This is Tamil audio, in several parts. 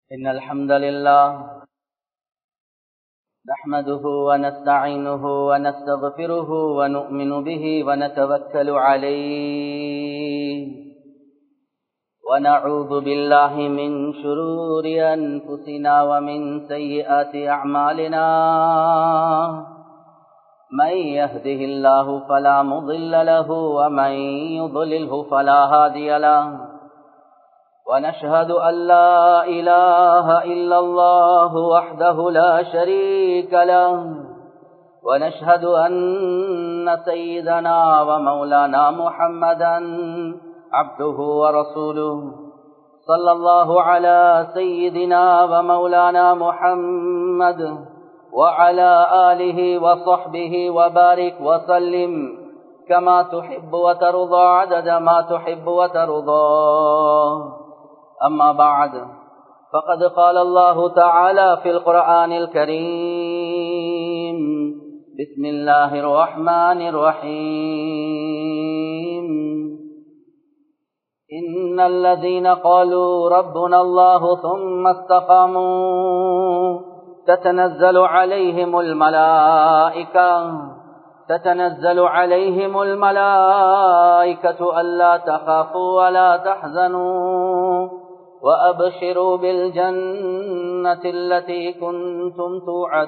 إن الحمد لله نحمده ونستعينه ونستغفره ونؤمن به ونتوكل عليه ونعوذ بالله من شرور أنفسنا ومن سيئات أعمالنا من يهده الله فلا مضل له ومن يضلله فلا هادي له ونشهد أن لا إله إلا الله وحده لا شريك له ونشهد أن سيدنا ومولانا محمدا عبده ورسوله صلى الله على سيدنا ومولانا محمد وعلى آله وصحبه وبارك وسلم كما تحب وترضى عدد ما تحب وترضى أما بعد فقد قال الله تعالى في القرآن الكريم بسم الله الرحمن الرحيم إن الذين قالوا ربنا الله ثم استقاموا تتنزل عليهم الملائكة تتنزل عليهم الملائكة ألا تخافوا ولا تحزنوا وأبشروا بالجنة التي كنتم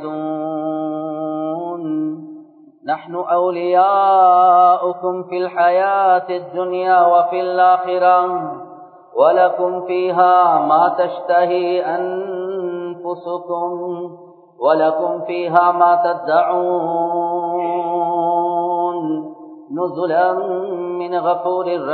توعدون نحن أولياؤكم في الحياة الدنيا وفي الآخرة ولكم فيها ما تشتهي أنفسكم ولكم فيها ما تدعون نزلا من غفور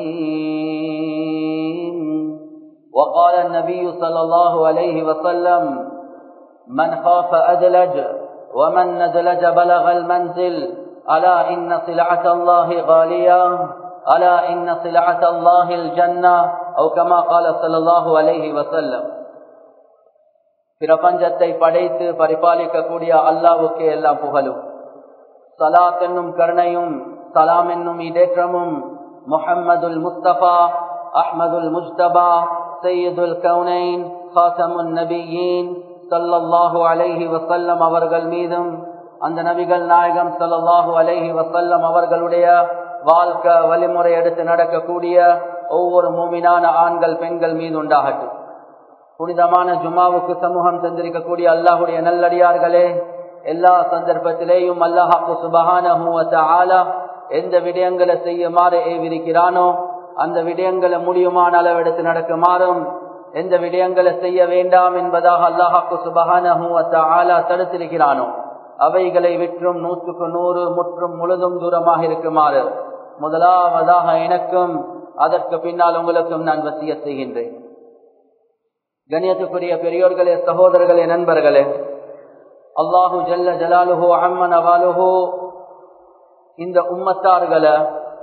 رحيم وقال النبي صلى الله عليه وسلم من خاف أدلج ومن ندلج بلغ المنزل ألا إن صلعة الله غالية ألا إن صلعة الله الجنة أو كما قال صلى الله عليه وسلم பிரபஞ்சத்தை படைத்து பரிபாலிக்கக்கூடிய அல்லாவுக்கு எல்லாம் புகழும் சலாத் என்னும் கருணையும் சலாம் என்னும் இடேற்றமும் முஹம்மதுல் முஸ்தபா அஹ்மதுல் முஸ்தபா சையதுல் கவுனைன் ஹாசமுன் நபியின் சல்லல்லாஹு அலைஹி வசல்லம் அவர்கள் மீதும் அந்த நபிகள் நாயகம் சல்லல்லாஹு அலைஹி வசல்லம் அவர்களுடைய வாழ்க்கை வழிமுறை எடுத்து நடக்கக்கூடிய ஒவ்வொரு மூமினான ஆண்கள் பெண்கள் மீது உண்டாகட்டும் புனிதமான ஜுமாவுக்கு சமூகம் தந்திருக்கக்கூடிய அல்லாஹுடைய நல்லடியார்களே எல்லா சந்தர்ப்பத்திலேயும் அல்லாஹாக்கு சுபகான எந்த விடயங்களை செய்யுமாறு ஏவிருக்கிறானோ அந்த விடயங்களை முடியுமான அளவெடுத்து நடக்குமாறும் எந்த விடயங்களை செய்ய வேண்டாம் என்பதாக அல்லாஹாக்கு சுபகான தடுத்திருக்கிறானோ அவைகளை விற்றும் நூற்றுக்கு நூறு முற்றும் முழுதும் தூரமாக இருக்குமாறு முதலாவதாக எனக்கும் அதற்கு பின்னால் உங்களுக்கும் நான் வசிய செய்கின்றேன் கணியத்துக்குரிய பெரியோர்களே சகோதரர்களே நண்பர்களே அல்லாஹு ஜல்ல ஜலாலுஹோ அம்மன் அவாலுஹோ இந்த உம்மத்தார்களை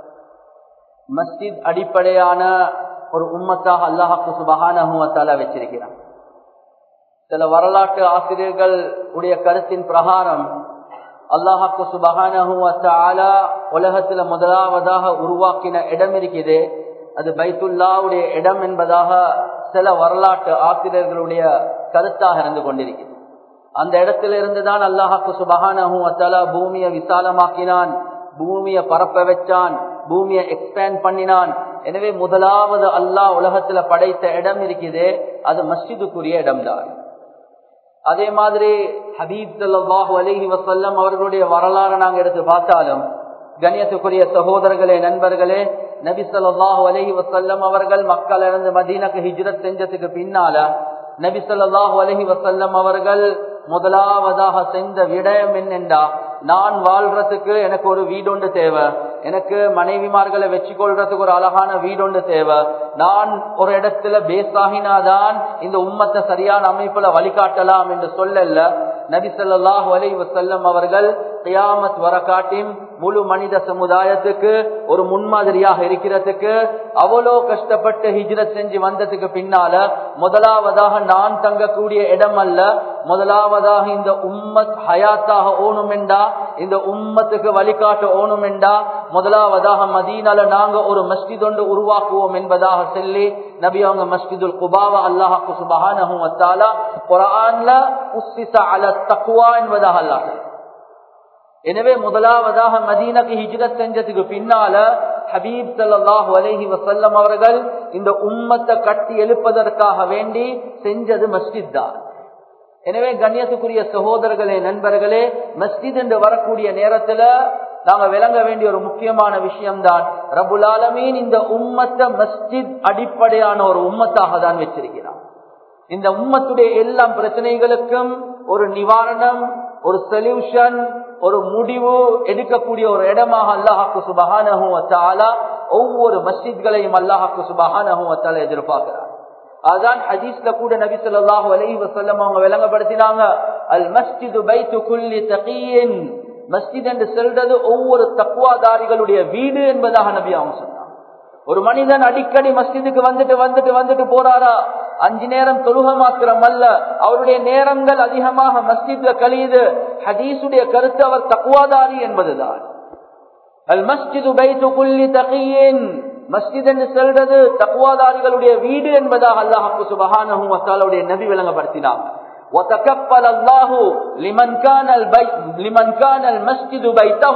மஸ்ஜித் அடிப்படையான ஒரு உம்மத்தாக அல்லாஹாக்கு சுபகானஹுவத்தால வச்சிருக்கிறான் சில வரலாற்று ஆசிரியர்கள் உடைய கருத்தின் பிரகாரம் அல்லாஹாக்கு சுபகானஹுவத்தால உலகத்துல முதலாவதாக உருவாக்கின இடம் இருக்குது அது பைத்துல்லாவுடைய இடம் என்பதாக சில வரலாற்று ஆசிரியர்களுடைய கருத்தாக இருந்து கொண்டிருக்கிறது அந்த இடத்துல இருந்துதான் அல்லாஹாக்கு சுபகானஹும் அத்தாலா பூமியை விசாலமாக்கினான் பூமியை பரப்ப வச்சான் பூமியை எக்ஸ்பேண்ட் பண்ணினான் எனவே முதலாவது அல்லாஹ் உலகத்துல படைத்த இடம் இருக்குது அது மஸ்ஜிதுக்குரிய இடம்தான் அதே மாதிரி ஹபீப் சல்லாஹூ அலஹி வசல்லம் அவர்களுடைய வரலாறு நாங்க எடுத்து பார்த்தாலும் கண்ணியத்துக்குரிய சகோதரர்களே நண்பர்களே நபி சொல்லாஹு அலஹி வசல்லம் அவர்கள் மக்கள் இருந்து மதீனக்கு ஹிஜ்ரத் செஞ்சதுக்கு பின்னால நபி சொல்லாஹு அலஹி வசல்லம் அவர்கள் முதலாவதாக செஞ்ச விடயம் என்னென்றா நான் வாழ்றதுக்கு எனக்கு ஒரு வீடொண்டு தேவை எனக்கு மனைவிமார்களை வச்சு கொள்றதுக்கு ஒரு அழகான வீடொண்டு தேவை நான் ஒரு இடத்துல பேஸ் ஆகினாதான் இந்த உம்மத்தை சரியான அமைப்புல வழிகாட்டலாம் என்று சொல்லல நபி சொல்லாஹு அலி வசல்லம் அவர்கள் கியாமத் வர காட்டியும் முழு மனித சமுதாயத்துக்கு ஒரு முன்மாதிரியாக இருக்கிறதுக்கு அவ்வளோ கஷ்டப்பட்டு ஹிஜ்ரத் செஞ்சு வந்ததுக்கு பின்னால முதலாவதாக நான் தங்கக்கூடிய இடம் அல்ல முதலாவதாக இந்த உம்மத் ஹயாத்தாக ஓணும் என்றா இந்த உம்மத்துக்கு வழிகாட்ட ஓணும் என்றா முதலாவதாக மதீனால நாங்க ஒரு மஸ்ஜித் ஒன்று உருவாக்குவோம் என்பதாக சொல்லி நபி அவங்க மஸ்ஜிதுல் குபாவா அல்லாஹாக்கு சுபஹானஹு வத்தாலா குரான்ல உஸ்ஸிஸ அல தக்வா என்பதாக அல்லாஹ் எனவே முதலாவதாக மதீனக்கு ஹிஜ்ரத் செஞ்சதுக்கு பின்னால ஹபீப் சல்லாஹூ அலஹி வசல்லம் அவர்கள் இந்த உம்மத்தை கட்டி எழுப்பதற்காக வேண்டி செஞ்சது மஸ்ஜித் தான் எனவே கண்ணியத்துக்குரிய சகோதரர்களே நண்பர்களே மஸ்ஜித் என்று வரக்கூடிய நேரத்துல நாங்க விளங்க வேண்டிய ஒரு முக்கியமான விஷயம்தான் ரபுல் ஆலமீன் இந்த உம்மத்தை மஸ்ஜித் அடிப்படையான ஒரு உம்மத்தாக தான் வச்சிருக்கிறான் இந்த உம்மத்துடைய எல்லா பிரச்சனைகளுக்கும் ஒரு நிவாரணம் ஒரு சொல்யூஷன் ஒரு முடிவு எடுக்கக்கூடிய ஒரு இடமாக அல்லாஹாக்கு சுபஹானஹூ ஒவ்வொரு மஸ்ஜித்களையும் அல்லாஹாக்கு சுபஹானஹூ எதிர்பார்க்கிறார் அதான் ஹதீஸ்ல கூட நபி சொல்லாஹு அலைஹி வஸல்லம் அவங்க விளங்கப்படுத்தினாங்க அல் மஸ்ஜிது பைத்து குல்லி தகியின் மஸ்ஜித் என்று சொல்றது ஒவ்வொரு தக்குவாதாரிகளுடைய வீடு என்பதாக நபி அவங்க சொன்னாங்க ஒரு மனிதன் அடிக்கடி மஸ்ஜிதுக்கு வந்துட்டு வந்துட்டு வந்துட்டு போறாரா அஞ்சு நேரம் தொழுக மாத்திரம் அல்ல அவருடைய நேரங்கள் அதிகமாக மஸ்ஜித்ல கழியுது ஹதீசுடைய கருத்து அவர் தக்குவாதாரி என்பதுதான் அல் மஸ்ஜிது பைத்து குல்லி தகியின் மஸ்ஜித் என்று சொல்றது தக்குவாதாரிகளுடைய வீடு என்பதாக அல்லாஹு சுபஹானஹு வத்தாலுடைய நபி விளங்கப்படுத்தினாங்க وتكفل الله لمن كان البيت لمن كان المسجد بيته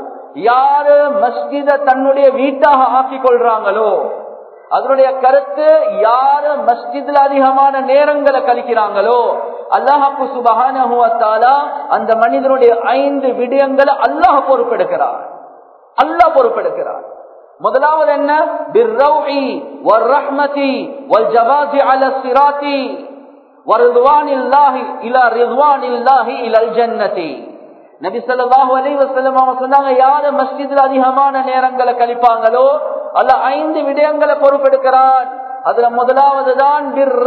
யாரு மஸ்ஜித தன்னுடைய வீட்டாக ஆக்கிக் கொள்றாங்களோ அதனுடைய கருத்து யாரு மஸ்ஜித்ல அதிகமான நேரங்களை கழிக்கிறாங்களோ அல்லாஹு சுபஹானஹுவத்தாலா அந்த மனிதனுடைய ஐந்து விடயங்களை அல்லாஹ் பொறுப்பெடுக்கிறார் அல்லாஹ் பொறுப்பெடுக்கிறார் முதலாவது என்ன பிர்ரௌஹி வர்ரஹ்மதி வல்ஜவாசி அல சிராத்தி வர்துவானில்லாஹி இலா ரிதுவானில்லாஹி இலல் ஜன்னதி நபி ஸல்லல்லாஹு அலைஹி வஸல்லம் அவங்க சொன்னாங்க யாரு மஸ்ஜித்ல அதிகமான நேரங்களை கழிப்பாங்களோ அல்ல ஐந்து விடயங்களை பொறுப்பெடுக்கிறான் அதுல முதலாவது தான்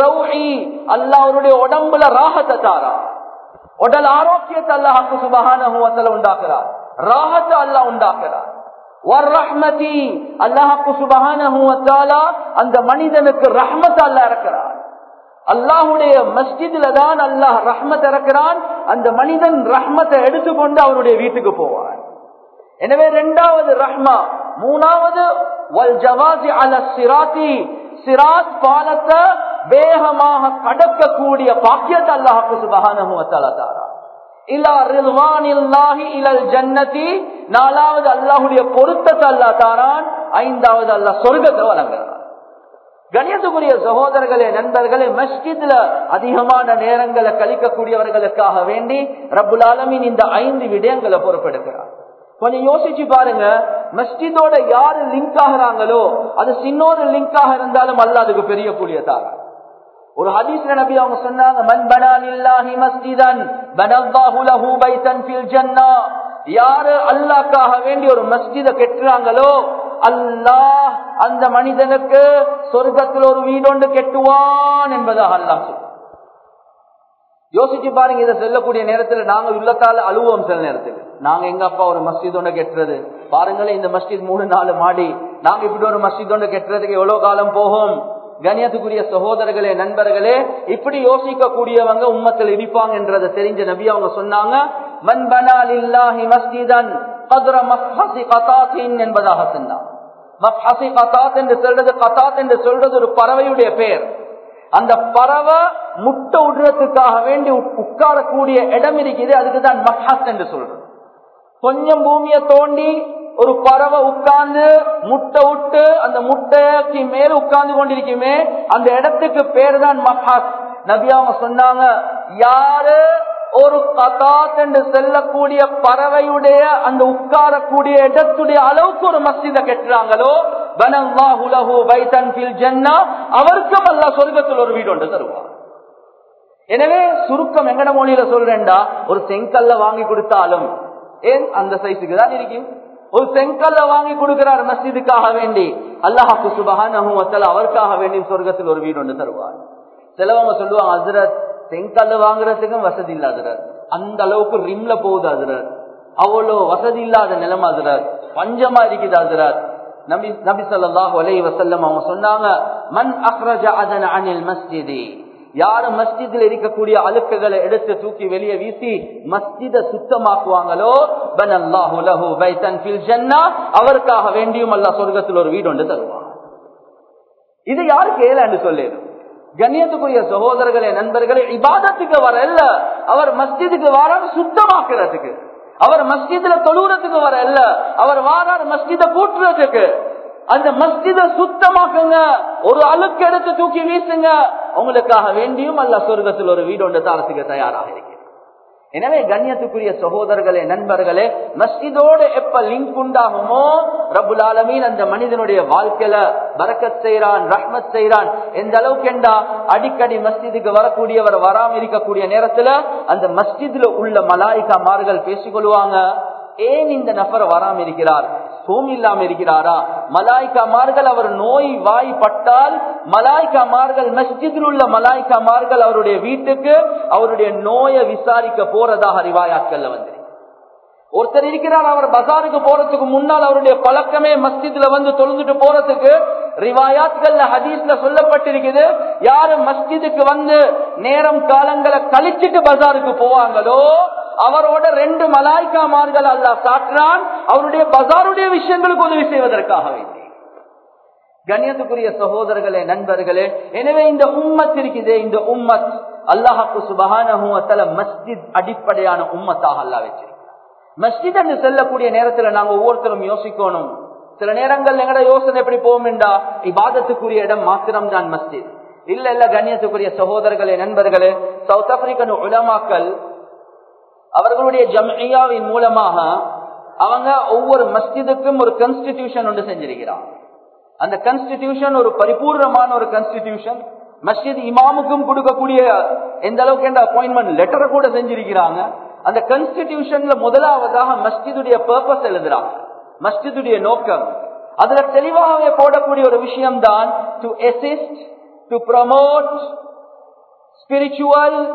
அல்லாஹ் அவருடைய உடம்புல ராகத்தை தாரா உடல் ஆரோக்கியத்தை அல்லாஹாக்கு சுபஹானஹு வஸல்ல உண்டாக்குறார் ராகத்தை அல்லாஹ் உண்டாக்குறார் வர்ரஹ்மதி அல்லாஹாக்கு சுபஹானஹு வத்தாலா அந்த மனிதனுக்கு ரஹ்மத் அல்லாஹ் இறக்கிறார் அல்லாஹுடைய மஸ்ஜித்ல தான் அல்லாஹ் ரஹ்மத் இறக்கிறான் அந்த மனிதன் ரஹ்மத்தை எடுத்துக்கொண்டு அவருடைய வீட்டுக்கு போவார் எனவே இரண்டாவது ரஹ்மா மூணாவது வல் ஜவாசி அல சிராத்தி சிராத் பாலத்தை வேகமாக கடக்கக்கூடிய பாக்கியத்தை அல்லாஹாக்கு சுபஹானஹு வத்தாலா தாரா இலா ரில்வானில்லாஹி இலல் ஜன்னதி நாலாவது அல்லாஹுடைய பொருத்தத்தை அல்லா தாரான் ஐந்தாவது அல்லாஹ் சொர்க்கத்தை வழங்குறான் கணியத்துக்குரிய சகோதரர்களே நண்பர்களே மஸ்ஜித்ல அதிகமான நேரங்களை கழிக்கக்கூடியவர்களுக்காக வேண்டி ரபுல் ஆலமின் இந்த ஐந்து விடயங்களை பொறுப்பெடுக்கிறார் கொஞ்சம் யோசிச்சு பாருங்க மஸ்ஜிதோட யாரு லிங்க் ஆகுறாங்களோ அது சின்னொரு லிங்காக இருந்தாலும் அல்ல அதுக்கு பெரிய கூலியதாக ஒரு ஹதீஸ்ல நபி அவங்க சொன்னாங்க மன் பனாலில்லாஹி மஸ்ஜிதன் பனல்லாஹு லஹு பைத்தன் ஃபில் ஜன்னah யாரு அல்லாஹ்க்காக வேண்டி ஒரு மஸ்ஜித கெட்டுறாங்களோ அல்லாஹ் அந்த மனிதனுக்கு சொர்க்கத்தில் ஒரு வீடொண்டு கெட்டுவான் என்பதாக அல்லாஹ் சொல்றான் யோசிச்சு பாருங்க இதை சொல்லக்கூடிய நேரத்தில் நாங்க உள்ளத்தால அழுவோம் சில நேரத்தில் நாங்க எங்க அப்பா ஒரு மஸ்ஜித் ஒன்று கெட்டுறது பாருங்களேன் இந்த மஸ்ஜித் மூணு நாலு மாடி நாங்க இப்படி ஒரு மஸ்ஜித் ஒன்று கெட்டுறதுக்கு எவ்வளவு காலம் போகும் கணியத்துக்குரிய சகோதரர்களே நண்பர்களே இப்படி யோசிக்க கூடியவங்க உம்மத்தில் இடிப்பாங்க என்றதை தெரிஞ்ச நபி அவங்க சொன்னாங்க மன்பனால் இல்லாஹி மஸ்ஜிதன் கதுர மஃஹசி கதாத்தின் என்பதாக சொன்னாங்க மஃஹசி கதாத் என்று சொல்றது கதாத் என்று சொல்றது ஒரு பறவையுடைய பெயர் அந்த பறவை முட்டை விடுறதுக்காக வேண்டி உட்காரக்கூடிய இடம் இருக்குது அதுக்கு தான் மஹஸ் என்று சொல்றது கொஞ்சம் பூமியை தோண்டி ஒரு பறவை உட்கார்ந்து முட்டை விட்டு அந்த முட்டைக்கு மேல உட்கார்ந்து கொண்டிருக்குமே அந்த இடத்துக்கு பேர் தான் மஹாஸ் நபி அவங்க சொன்னாங்க யாரு ஒரு கதாத் என்று செல்லக்கூடிய பறவையுடைய அந்த உட்காரக்கூடிய இடத்துடைய அளவுக்கு ஒரு மஸ்ஜித கெட்டுறாங்களோ அவருக்கும் அல்ல சொர்க்கத்தில் ஒரு வீடு ஒன்று தருவார் எனவே சுருக்கம் எங்கட மொழியில சொல்றேன்டா ஒரு செங்கல்ல வாங்கி கொடுத்தாலும் ஏன் அந்த சைஸுக்கு தான் இருக்கும் ஒரு செங்கல்ல வாங்கி கொடுக்கிறார் மஸ்ஜிதுக்காக வேண்டி அல்லாஹாக்கு சுபகான அவருக்காக வேண்டி சொர்க்கத்தில் ஒரு வீடு ஒன்று தருவார் சிலவங்க சொல்லுவாங்க அசரத் செங்கல்ல வாங்குறதுக்கும் வசதி இல்ல அதிரர் அந்த அளவுக்கு ரிம்ல போகுது அதிரர் அவ்வளோ வசதி இல்லாத நிலைமை அதிரர் பஞ்சமா இருக்குது அதிரர் நபி நபி சொல்லாஹு அலை வசல்லம் அவங்க சொன்னாங்க மண் அக்ரஜ அதன் அனில் மஸ்ஜிதி யாரு மஸ்ஜிதில் இருக்கக்கூடிய அழுக்குகளை எடுத்து தூக்கி வெளியே வீசி மஸ்ஜித சுத்தமாக்குவாங்களோ பனல்லாஹு லஹு பைத்தன் ஃபில் ஜன்னா அவருக்காக வேண்டியும் அல்லாஹ் சொர்க்கத்தில் ஒரு வீடு ஒன்று தருவான் இது யாருக்கு ஏழு சொல்லிடு கண்ணியத்துக்குரிய சகோதரர்களே நண்பர்களே இபாதத்துக்கு வரல அவர் மஸ்ஜிதுக்கு வரார் சுத்தமாக்குறதுக்கு அவர் மஸ்ஜிதுல தொழுறதுக்கு வரல அவர் வாரார் மஸ்ஜித கூட்டுறதுக்கு அந்த மஸ்ஜித சுத்தமாக்குங்க ஒரு அழுக்கு எடுத்து தூக்கி வீசுங்க உங்களுக்காக வேண்டியும் அல்ல சொர்க்கத்தில் ஒரு வீடு ஒன்று தாரத்துக்கு தயாராக இருக்கிறேன் எனவே கண்ணியத்துக்குரிய சகோதரர்களே நண்பர்களே மஸ்ஜிதோடு எப்ப லிங்க் உண்டாகுமோ ரபுல் ஆலமீன் அந்த மனிதனுடைய வாழ்க்கையில பரக்கத் செய்யறான் ரஹ்மத் செய்யறான் எந்த அளவுக்கு என்றா அடிக்கடி மஸ்ஜிதுக்கு வரக்கூடியவர் வராம இருக்கக்கூடிய நேரத்துல அந்த மஸ்ஜிதுல உள்ள மலாய்க்காமார்கள் பேசிக்கொள்வாங்க ஏன் இந்த நபர் வராம இருக்கிறார் சோம் இல்லாம இருக்கிறாரா மலாய்க்காமார்கள் அவர் நோய் வாய் பட்டால் மலாய்க்காமார்கள் மஸ்ஜிதில் உள்ள மலாய்க்காமார்கள் அவருடைய வீட்டுக்கு அவருடைய நோயை விசாரிக்க போறதாக அறிவாயாக்கல்ல வந்து ஒருத்தர் இருக்கிறார் அவர் பசாருக்கு போறதுக்கு முன்னால் அவருடைய பழக்கமே மஸ்ஜித்ல வந்து தொழுந்துட்டு போறதுக்கு ரிவாயாத்கள்ல ஹதீஸ்ல சொல்லப்பட்டிருக்குது யாரு மஸ்ஜிதுக்கு வந்து நேரம் காலங்களை கழிச்சிட்டு பசாருக்கு போவாங்களோ அவரோட ரெண்டு மலாய்க்காமார்கள் அல்லா சாட்டுறான் அவருடைய பசாருடைய விஷயங்களுக்கு உதவி செய்வதற்காக வேண்டி கண்ணியத்துக்குரிய சகோதரர்களே நண்பர்களே எனவே இந்த உம்மத் இருக்குதே இந்த உம்மத் அல்லாஹாக்கு சுபகான மஸ்ஜித் அடிப்படையான உம்மத்தாக அல்லா வச்சிருக்க மஸ்ஜித் என்று செல்லக்கூடிய நேரத்துல நாங்க ஒவ்வொருத்தரும் யோசிக்கணும் சில நேரங்கள் எங்கட யோசனை எப்படி போகும்டா இபாதத்துக்குரிய இடம் மாத்திரம் தான் மஸ்ஜித் இல்ல இல்ல கண்ணியத்துக்குரிய சகோதரர்களே நண்பர்களே சவுத் ஆப்பிரிக்கன் உலமாக்கள் அவர்களுடைய ஜம்ஐயாவின் மூலமாக அவங்க ஒவ்வொரு மஸ்ஜிதுக்கும் ஒரு கன்ஸ்டிடியூஷன் ஒன்று செஞ்சிருக்கிறாங்க அந்த கன்ஸ்டிடியூஷன் ஒரு பரிபூர்ணமான ஒரு கன்ஸ்டிடியூஷன் மஸ்ஜித் இமாமுக்கும் கொடுக்கக்கூடிய எந்த அளவுக்கு என்ற அப்பாயின்மெண்ட் லெட்டரை கூட செஞ்சிருக்கிறாங்க அந்த கன்ஸ்டிடியூஷன்ல முதலாவதாக மஸ்ஜிதுடைய பர்பஸ் எழுதுறாங்க மஸ்ஜிதுடைய நோக்கம் அதுல தெளிவாகவே போடக்கூடிய ஒரு விஷயம் தான் to assist to promote spiritual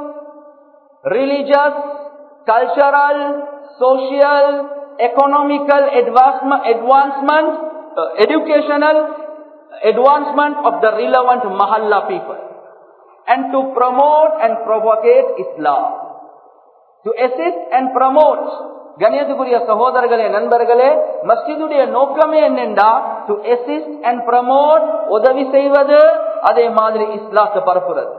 religious cultural social economical advancement uh, educational advancement of the relevant mahalla people and to promote and propagate islam to assist and promote கணியத்துக்குரிய சகோதரர்களே நண்பர்களே மஸ்ஜிதுடைய நோக்கமே என்னென்றா டு அசிஸ்ட் அண்ட் ப்ரமோட் உதவி செய்வது அதே மாதிரி இஸ்லாத்தை பரப்புறது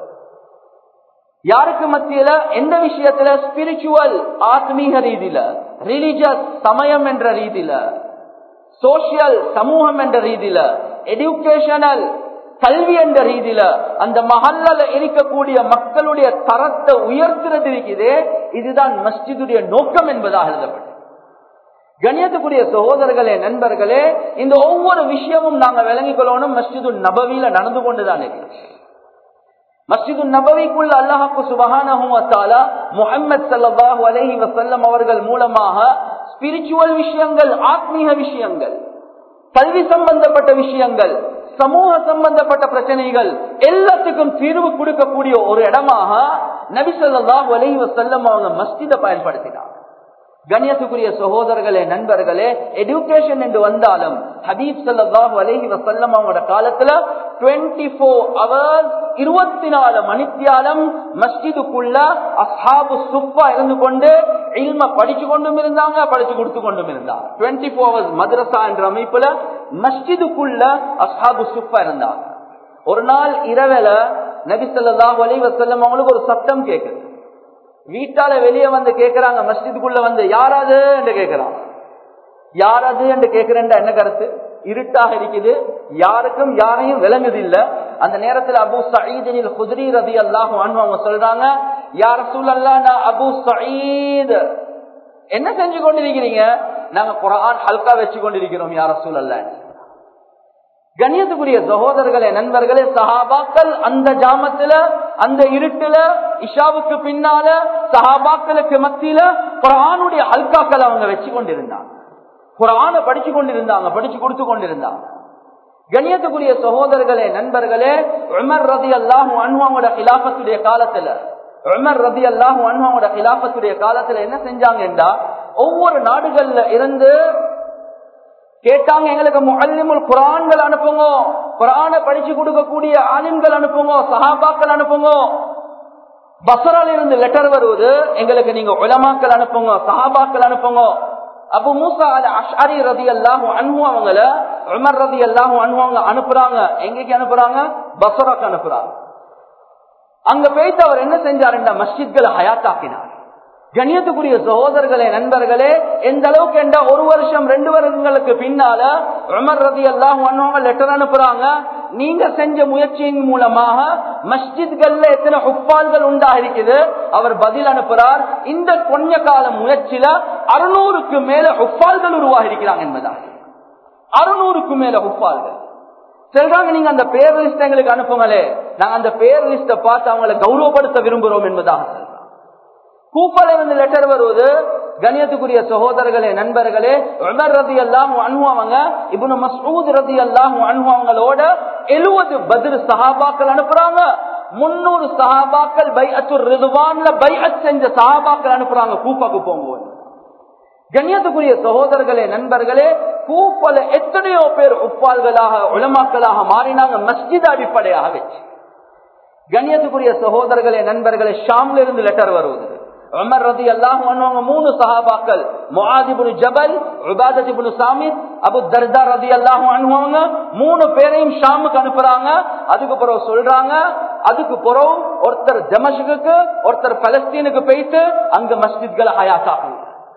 யாருக்கு மத்தியில எந்த விஷயத்துல ஸ்பிரிச்சுவல் ஆத்மீக ரீதியில ரிலிஜியஸ் சமயம் என்ற ரீதியில சோசியல் சமூகம் என்ற ரீதியில எடுகேஷனல் கல்வி என்ற ரீதியில அந்த மஹல்ல இருக்கக்கூடிய மக்களுடைய தரத்தை உயர்த்துறது இருக்குது இதுதான் மஸ்ஜிதுடைய நோக்கம் என்பதாக எழுதப்பட்டது கணியத்துக்குரிய சகோதரர்களே நண்பர்களே இந்த ஒவ்வொரு விஷயமும் நாங்க விளங்கிக் கொள்ளணும் மஸ்ஜிது நபவியில நடந்து கொண்டுதான் இருக்கு மஸ்ஜிது நபவிக்குள்ள அல்லாஹாக்கு சுபகான முகமது சல்லாஹூ அலஹி வசல்லம் அவர்கள் மூலமாக ஸ்பிரிச்சுவல் விஷயங்கள் ஆத்மீக விஷயங்கள் கல்வி சம்பந்தப்பட்ட விஷயங்கள் சமூக சம்பந்தப்பட்ட பிரச்சனைகள் எல்லாத்துக்கும் தீர்வு கொடுக்கக்கூடிய ஒரு இடமாக நபிசல்லாஹூ அலஹி வசல்லம் அவங்க மஸ்ஜிதை பயன்படுத்தினார் கண்ணியத்துக்குரிய சகோதரர்களே நண்பர்களே எடுகேஷன் என்று வந்தாலும் ஹபீப் சல்லாஹு அலஹி வசல்லம் அவங்களோட காலத்துல டுவெண்ட்டி போர் ஹவர்ஸ் இருபத்தி நாலு மணித்தியாலம் மஸ்ஜிதுக்குள்ள அசாபு சுப்பா இருந்து கொண்டு இல்ம படிச்சு கொண்டும் இருந்தாங்க படிச்சு கொடுத்து கொண்டும் இருந்தாங்க டுவெண்ட்டி போர் ஹவர்ஸ் மദ്രസா என்ற அமைப்புல மஸ்ஜிதுக்குள்ள அசாபு சுப்பா இருந்தாங்க ஒரு நாள் இரவுல நபி சொல்லாஹு அலி வசல்லம் அவங்களுக்கு ஒரு சத்தம் கேட்குது வீட்டால வெளியே வந்து கேக்குறாங்க மஸ்ஜிதுக்குள்ள வந்து யாராது என்று கேக்குறாங்க யாராது என்று கேக்குறேன் என்ன கருத்து இருட்டாக இருக்குது யாருக்கும் யாரையும் விளங்குது இல்ல அந்த நேரத்தில் அபு சயீதினில் குதிரி ரதி அல்லாஹ் அவங்க சொல்றாங்க யார சூழல்லா நான் அபு சயீத் என்ன செஞ்சு கொண்டிருக்கிறீங்க நாங்க குரான் ஹல்கா வச்சு கொண்டிருக்கிறோம் யார சூழல்ல கண்ணியத்துக்குரிய சகோதரர்களே நண்பர்களே சஹாபாக்கள் அந்த ஜாமத்துல அந்த இருட்டுல இஷாவுக்கு பின்னால சஹாபாக்களுக்கு மத்தியில குரானுடைய அல்காக்கள் அவங்க வச்சு கொண்டிருந்தாங்க குரான படிச்சு கொண்டிருந்தாங்க படிச்சு கொடுத்து கொண்டிருந்தாங்க கண்ணியத்துக்குரிய சகோதரர்களே நண்பர்களே உமர் ரதி அல்லாஹு அன்வாவோட கிலாபத்துடைய காலத்துல உமர் ரதி அல்லாஹு அன்வாவோட கிலாபத்துடைய காலத்துல என்ன செஞ்சாங்கன்றா ஒவ்வொரு நாடுகள்ல இருந்து கேட்டாங்க எங்களுக்கு முல்லிமுல் குரான்கள் அனுப்புங்க குரான படிச்சு கொடுக்கக்கூடிய ஆலிம்கள் அனுப்புங்க சஹாபாக்கள் அனுப்புங்க பசரால இருந்து லெட்டர் வருவது எங்களுக்கு நீங்க உலமாக்கள் அனுப்புங்க சஹாபாக்கள் அனுப்புங்க அபு மூசா அல அஷாரி ரதி அல்லாஹு அன்பு அவங்கள உமர் ரதி அல்லாஹு அன்பு அவங்க அனுப்புறாங்க எங்கேக்கு அனுப்புறாங்க பசராக்கு அனுப்புறாங்க அங்க போயிட்டு அவர் என்ன செஞ்சாருண்டா மஸ்ஜித்களை ஹயாத்தாக்கினார் கண்ணியத்துக்குரிய சகோதரர்களே நண்பர்களே எந்த அளவுக்கு என்ற ஒரு வருஷம் ரெண்டு வருடங்களுக்கு பின்னால உமர் ரதி எல்லாம் லெட்டர் அனுப்புறாங்க நீங்க செஞ்ச முயற்சியின் மூலமாக மஸ்ஜித்கள்ல எத்தனை ஹுப்பால்கள் உண்டா இருக்குது அவர் பதில் அனுப்புறார் இந்த கொஞ்ச கால முயற்சியில அறுநூறுக்கு மேல ஹுப்பால்கள் உருவாகி இருக்கிறாங்க என்பதாக அறுநூறுக்கு மேல ஹுப்பால்கள் சொல்றாங்க நீங்க அந்த பேர் லிஸ்ட் எங்களுக்கு அனுப்புங்களே நாங்க அந்த பேர் லிஸ்ட பார்த்து அவங்களை கௌரவப்படுத்த விரும்புகிறோம் என்பதாக சொல்றாங்க கூப்பல இருந்து லெட்டர் வருவது கணியத்துக்குரிய சகோதரர்களே நண்பர்களே உமர் ரதி அல்லாஹ் அனுபவங்க இப்னு மசூத் ரதி அல்லாஹ் அனுபவங்களோட எழுபது பதில் சஹாபாக்கள் அனுப்புறாங்க முன்னூறு சஹாபாக்கள் பை அத்துர் ரிதுவான்ல பை செஞ்ச சஹாபாக்கள் அனுப்புறாங்க கூப்பாக்கு போகும்போது கண்ணியத்துக்குரிய சகோதரர்களே நண்பர்களே கூப்பல எத்தனையோ பேர் உப்பால்களாக உளமாக்களாக மாறினாங்க மஸ்ஜித் அடிப்படையாக வச்சு கண்ணியத்துக்குரிய சகோதரர்களே நண்பர்களே ஷாம்ல இருந்து லெட்டர் வருவது உமர் ரதி அல்லாஹ் பண்ணுவாங்க மூணு சஹாபாக்கள் முஆதிபுனு ஜபல் உபாதத்திபுனு சாமித் அபு தர்தா ரதி அல்லாஹ் அனுபவங்க மூணு பேரையும் ஷாமுக்கு அனுப்புறாங்க அதுக்கு பிறகு சொல்றாங்க அதுக்கு பிறகு ஒருத்தர் ஜமஷுக்கு ஒருத்தர் பலஸ்தீனுக்கு போயிட்டு அங்க மஸ்ஜித்களை ஹயாத்தாக்குங்க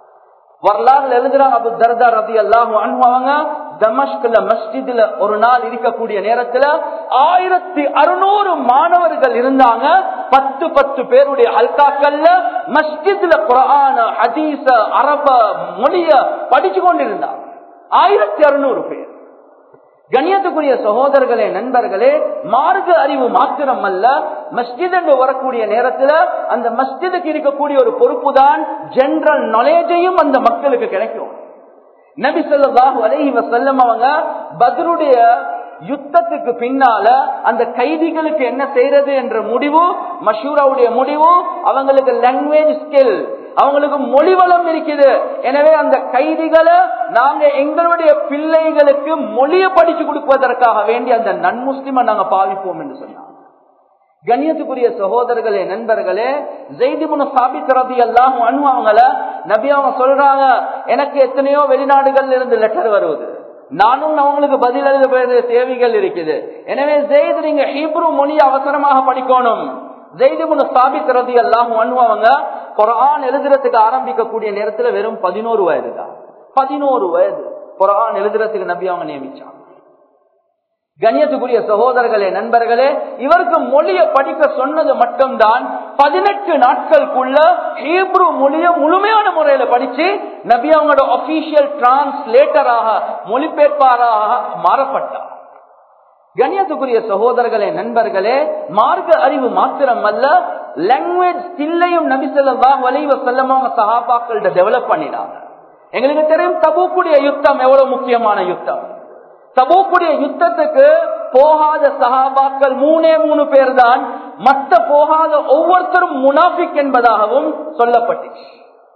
வரலாறுல எழுதுறாங்க அபு தர்தா ரதி அல்லாஹு அனுபவங்க தமஷ்குல மஸ்ஜித்ல ஒரு நாள் இருக்கக்கூடிய நேரத்துல ஆயிரத்தி அறுநூறு மாணவர்கள் இருந்தாங்க பத்து பத்து பேருடைய அல்காக்கள்ல மஸ்ஜித்ல குரான ஹதீச அரப மொழிய படிச்சு கொண்டிருந்தாங்க ஆயிரத்தி அறுநூறு பேர் கண்ணியத்துக்குரிய சகோதரர்களே நண்பர்களே மார்க்க அறிவு மாத்திரம் அல்ல மஸ்ஜித் என்று வரக்கூடிய நேரத்துல அந்த மஸ்ஜிதுக்கு இருக்கக்கூடிய ஒரு பொறுப்பு தான் ஜெனரல் நாலேஜையும் அந்த மக்களுக்கு கிடைக்கும் நபி சொல்லாஹு அலஹி வசல்லம் அவங்க பத்ருடைய யுத்தத்துக்கு பின்னால அந்த கைதிகளுக்கு என்ன செய்யறது என்ற முடிவு மஷூராவுடைய முடிவு அவங்களுக்கு லாங்குவேஜ் ஸ்கில் அவங்களுக்கு மொழி வளம் இருக்குது எனவே அந்த கைதிகளை நாங்க எங்களுடைய பிள்ளைகளுக்கு மொழியை படிச்சு கொடுப்பதற்காக வேண்டி அந்த நன்முஸ்லிமை நாங்க பாவிப்போம் என்று சொன்னாங்க கண்ணியத்துக்குரிய சகோதரர்களே நண்பர்களே ஜெய்திமுன சாபித் ரபி எல்லாம் அவங்கள நபி அவங்க சொல்றாங்க எனக்கு எத்தனையோ வெளிநாடுகள்ல இருந்து லெட்டர் வருவது நானும் அவங்களுக்கு பதில் எழுத வேண்டிய தேவைகள் இருக்குது எனவே ஜெயித் நீங்க ஹீப்ரு மொழி அவசரமாக படிக்கணும் ஜெய்திமுன சாபித் ரதி எல்லாம் அவங்க குரான் எழுதுறதுக்கு ஆரம்பிக்கக்கூடிய நேரத்துல வெறும் பதினோரு வயது தான் பதினோரு வயது குரான் எழுதுறதுக்கு நபி அவங்க நியமிச்சாங்க கண்ணியத்துக்குரிய சகோதரர்களே நண்பர்களே இவருக்கு மொழியை படிக்க சொன்னது மட்டும்தான் பதினெட்டு நாட்களுக்குள்ள ஹீப்ரு மொழிய முழுமையான முறையில படிச்சு நபி அவங்களோட ஒபிஷியல் டிரான்ஸ்லேட்டராக மொழிபெயர்ப்பாராக மாறப்பட்டார் கண்ணியத்துக்குரிய சகோதரர்களே நண்பர்களே மார்க்க அறிவு மாத்திரம் அல்ல லாங்குவேஜ் ஸ்கில்லையும் நபி சொல்லா வலைவ செல்லமாக சகாபாக்கள்கிட்ட டெவலப் பண்ணினாங்க எங்களுக்கு தெரியும் தபுக்குடைய யுத்தம் எவ்வளவு முக்கியமான யுத்தம் தபூக்குடைய யுத்தத்துக்கு போகாத சகாபாக்கள் மூணே மூணு பேர் தான் மற்ற போகாத ஒவ்வொருத்தரும் முனாபிக் என்பதாகவும் சொல்லப்பட்டுச்சு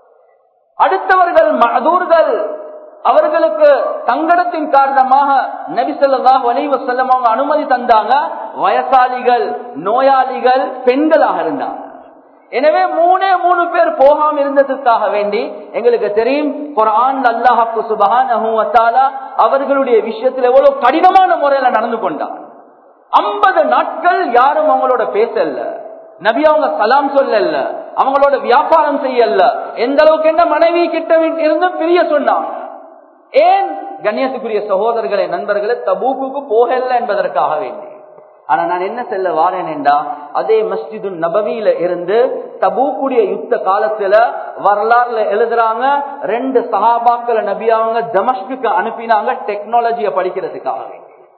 அடுத்தவர்கள் மதூர்கள் அவர்களுக்கு சங்கடத்தின் காரணமாக நபிசல்லாஹ் வலைவ செல்லமாக அனுமதி தந்தாங்க வயசாளிகள் நோயாளிகள் பெண்களாக இருந்தாங்க எனவே மூணே மூணு பேர் போகாம இருந்ததுக்காக வேண்டி எங்களுக்கு தெரியும் குரான் அல்லாஹாக்கு சுபகான அவர்களுடைய விஷயத்தில் எவ்வளவு கடினமான முறையில நடந்து கொண்டார் ஐம்பது நாட்கள் யாரும் அவங்களோட பேசல நபி அவங்க சலாம் சொல்லல அவங்களோட வியாபாரம் செய்யல எந்த அளவுக்கு என்ன மனைவி கிட்ட இருந்து பிரிய சொன்னாங்க ஏன் கண்ணியத்துக்குரிய சகோதரர்களே நண்பர்களே தபூக்கு போகல என்பதற்காக வேண்டி ஆனா நான் என்ன செல்ல வாரேன் என்றா அதே மஸ்ஜிது நபவியில இருந்து தபூக்குடைய யுத்த காலத்துல வரலாறுல எழுதுறாங்க ரெண்டு சகாபாக்களை நபி அவங்க தமஷ்குக்கு அனுப்பினாங்க டெக்னாலஜியை படிக்கிறதுக்காக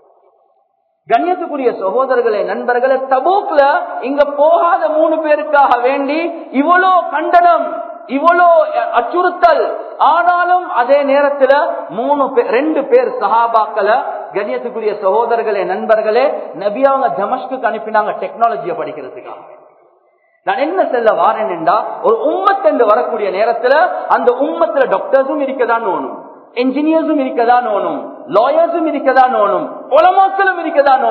கண்ணியத்துக்குரிய சகோதரர்களே நண்பர்களே தபூக்ல இங்க போகாத மூணு பேருக்காக வேண்டி இவ்வளோ கண்டனம் இவ்வளோ அச்சுறுத்தல் ஆனாலும் அதே நேரத்துல மூணு பேர் ரெண்டு பேர் சஹாபாக்களை கண்ணியத்துக்குரிய சகோதரர்களே நண்பர்களே நபி அவங்க தமஷ்குக்கு அனுப்பினாங்க டெக்னாலஜியை படிக்கிறதுக்காக நான் என்ன செல்ல வாரேன் என்றா ஒரு உம்மத் என்று வரக்கூடிய நேரத்துல அந்த உம்மத்துல டாக்டர்ஸும் இருக்கதான் ஓணும் என்ஜினியர்ஸும் இருக்கதான் ஓணும் லாயர்ஸும் இருக்கதான் ஓணும் உலமாக்களும் இருக்கதான் ஓணும்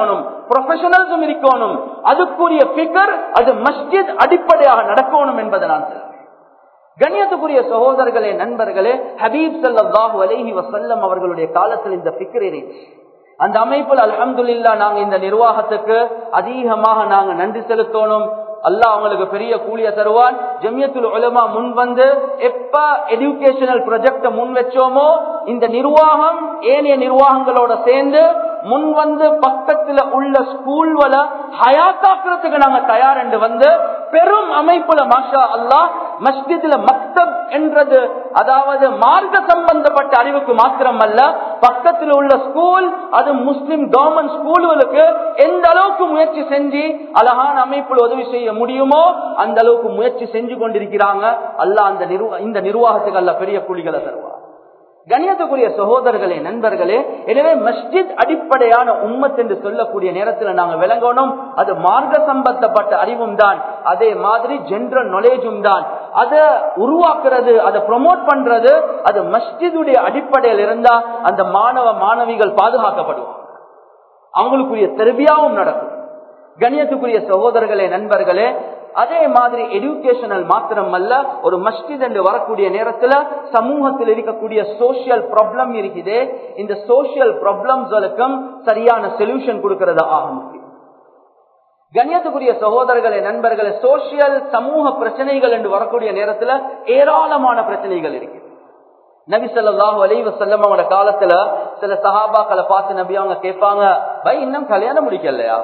ப்ரொஃபஷனல்ஸும் இருக்கணும் அதுக்குரிய பிகர் அது மஸ்ஜித் அடிப்படையாக நடக்கணும் என்பதை நான் சொல்றேன் கண்ணியத்துக்குரிய சகோதரர்களே நண்பர்களே ஹபீப் சல்லாஹூ அலஹி வசல்லம் அவர்களுடைய காலத்தில் இந்த பிக்கர் இருந்துச்சு அந்த அமைப்பில் அலமதுல்லா நாங்க இந்த நிர்வாகத்துக்கு அதிகமாக நாங்க நன்றி செலுத்தணும் அல்லாஹ் அவங்களுக்கு பெரிய கூலிய தருவான் ஜமியத்துல் உலமா முன் வந்து எப்ப எஜுகேஷனல் ப்ரொஜெக்ட முன் வச்சோமோ இந்த நிர்வாகம் ஏனைய நிர்வாகங்களோட சேர்ந்து முன் வந்து பக்கத்துல உள்ள ஸ்கூல்வல ஹயாத்தாக்குறதுக்கு நாங்க தயார் என்று வந்து பெரும் அமைப்புல மாஷா அல்லாஹ் மஸ்ஜித்ல மக்தப் என்றது அதாவது மார்க்க சம்பந்தப்பட்ட அறிவுக்கு மாத்திரம் அல்ல பக்கத்தில் உள்ள ஸ்கூல் அது முஸ்லிம் கவர்மெண்ட் ஸ்கூல்களுக்கு எந்த அளவுக்கு முயற்சி செஞ்சு அழகான அமைப்பில் உதவி செய்ய முடியுமோ அந்த அளவுக்கு முயற்சி செஞ்சு கொண்டிருக்கிறாங்க அல்ல அந்த இந்த நிர்வாகத்துக்கு அல்ல பெரிய கூலிகளை தருவார் கணியத்துக்குரிய சகோதரர்களே நண்பர்களே எனவே மஸ்ஜித் அடிப்படையான உம்மத் என்று சொல்லக்கூடிய நேரத்தில் நாங்க விளங்கணும் அது மார்க்க சம்பந்தப்பட்ட அறிவும் தான் அதே மாதிரி ஜென்ரல் நாலேஜும் தான் அதை உருவாக்குறது அதை ப்ரொமோட் பண்றது அது மஸ்ஜிதுடைய அடிப்படையில் இருந்தா அந்த மாணவ மாணவிகள் பாதுகாக்கப்படுவாங்க அவங்களுக்குரிய தெருவியாவும் நடக்கும் கணியத்துக்குரிய சகோதரர்களே நண்பர்களே அதே மாதிரி எஜுகேஷனல் மாத்திரம் அல்ல ஒரு மஸ்ஜித் என்று வரக்கூடிய நேரத்துல சமூகத்தில் இருக்கக்கூடிய சோசியல் ப்ராப்ளம் இருக்குது இந்த சோசியல் ப்ராப்ளம்ஸ்களுக்கும் சரியான சொல்யூஷன் கொடுக்கறது ஆக முக்கியம் கண்ணியத்துக்குரிய சகோதரர்களே நண்பர்களே சோசியல் சமூக பிரச்சனைகள் என்று வரக்கூடிய நேரத்துல ஏராளமான பிரச்சனைகள் இருக்கு நபி சொல்லாஹு அலி வசல்லம் அவங்களோட காலத்துல சில சஹாபாக்களை பார்த்து நபி அவங்க கேட்பாங்க பை இன்னும் கல்யாணம் முடிக்கலையா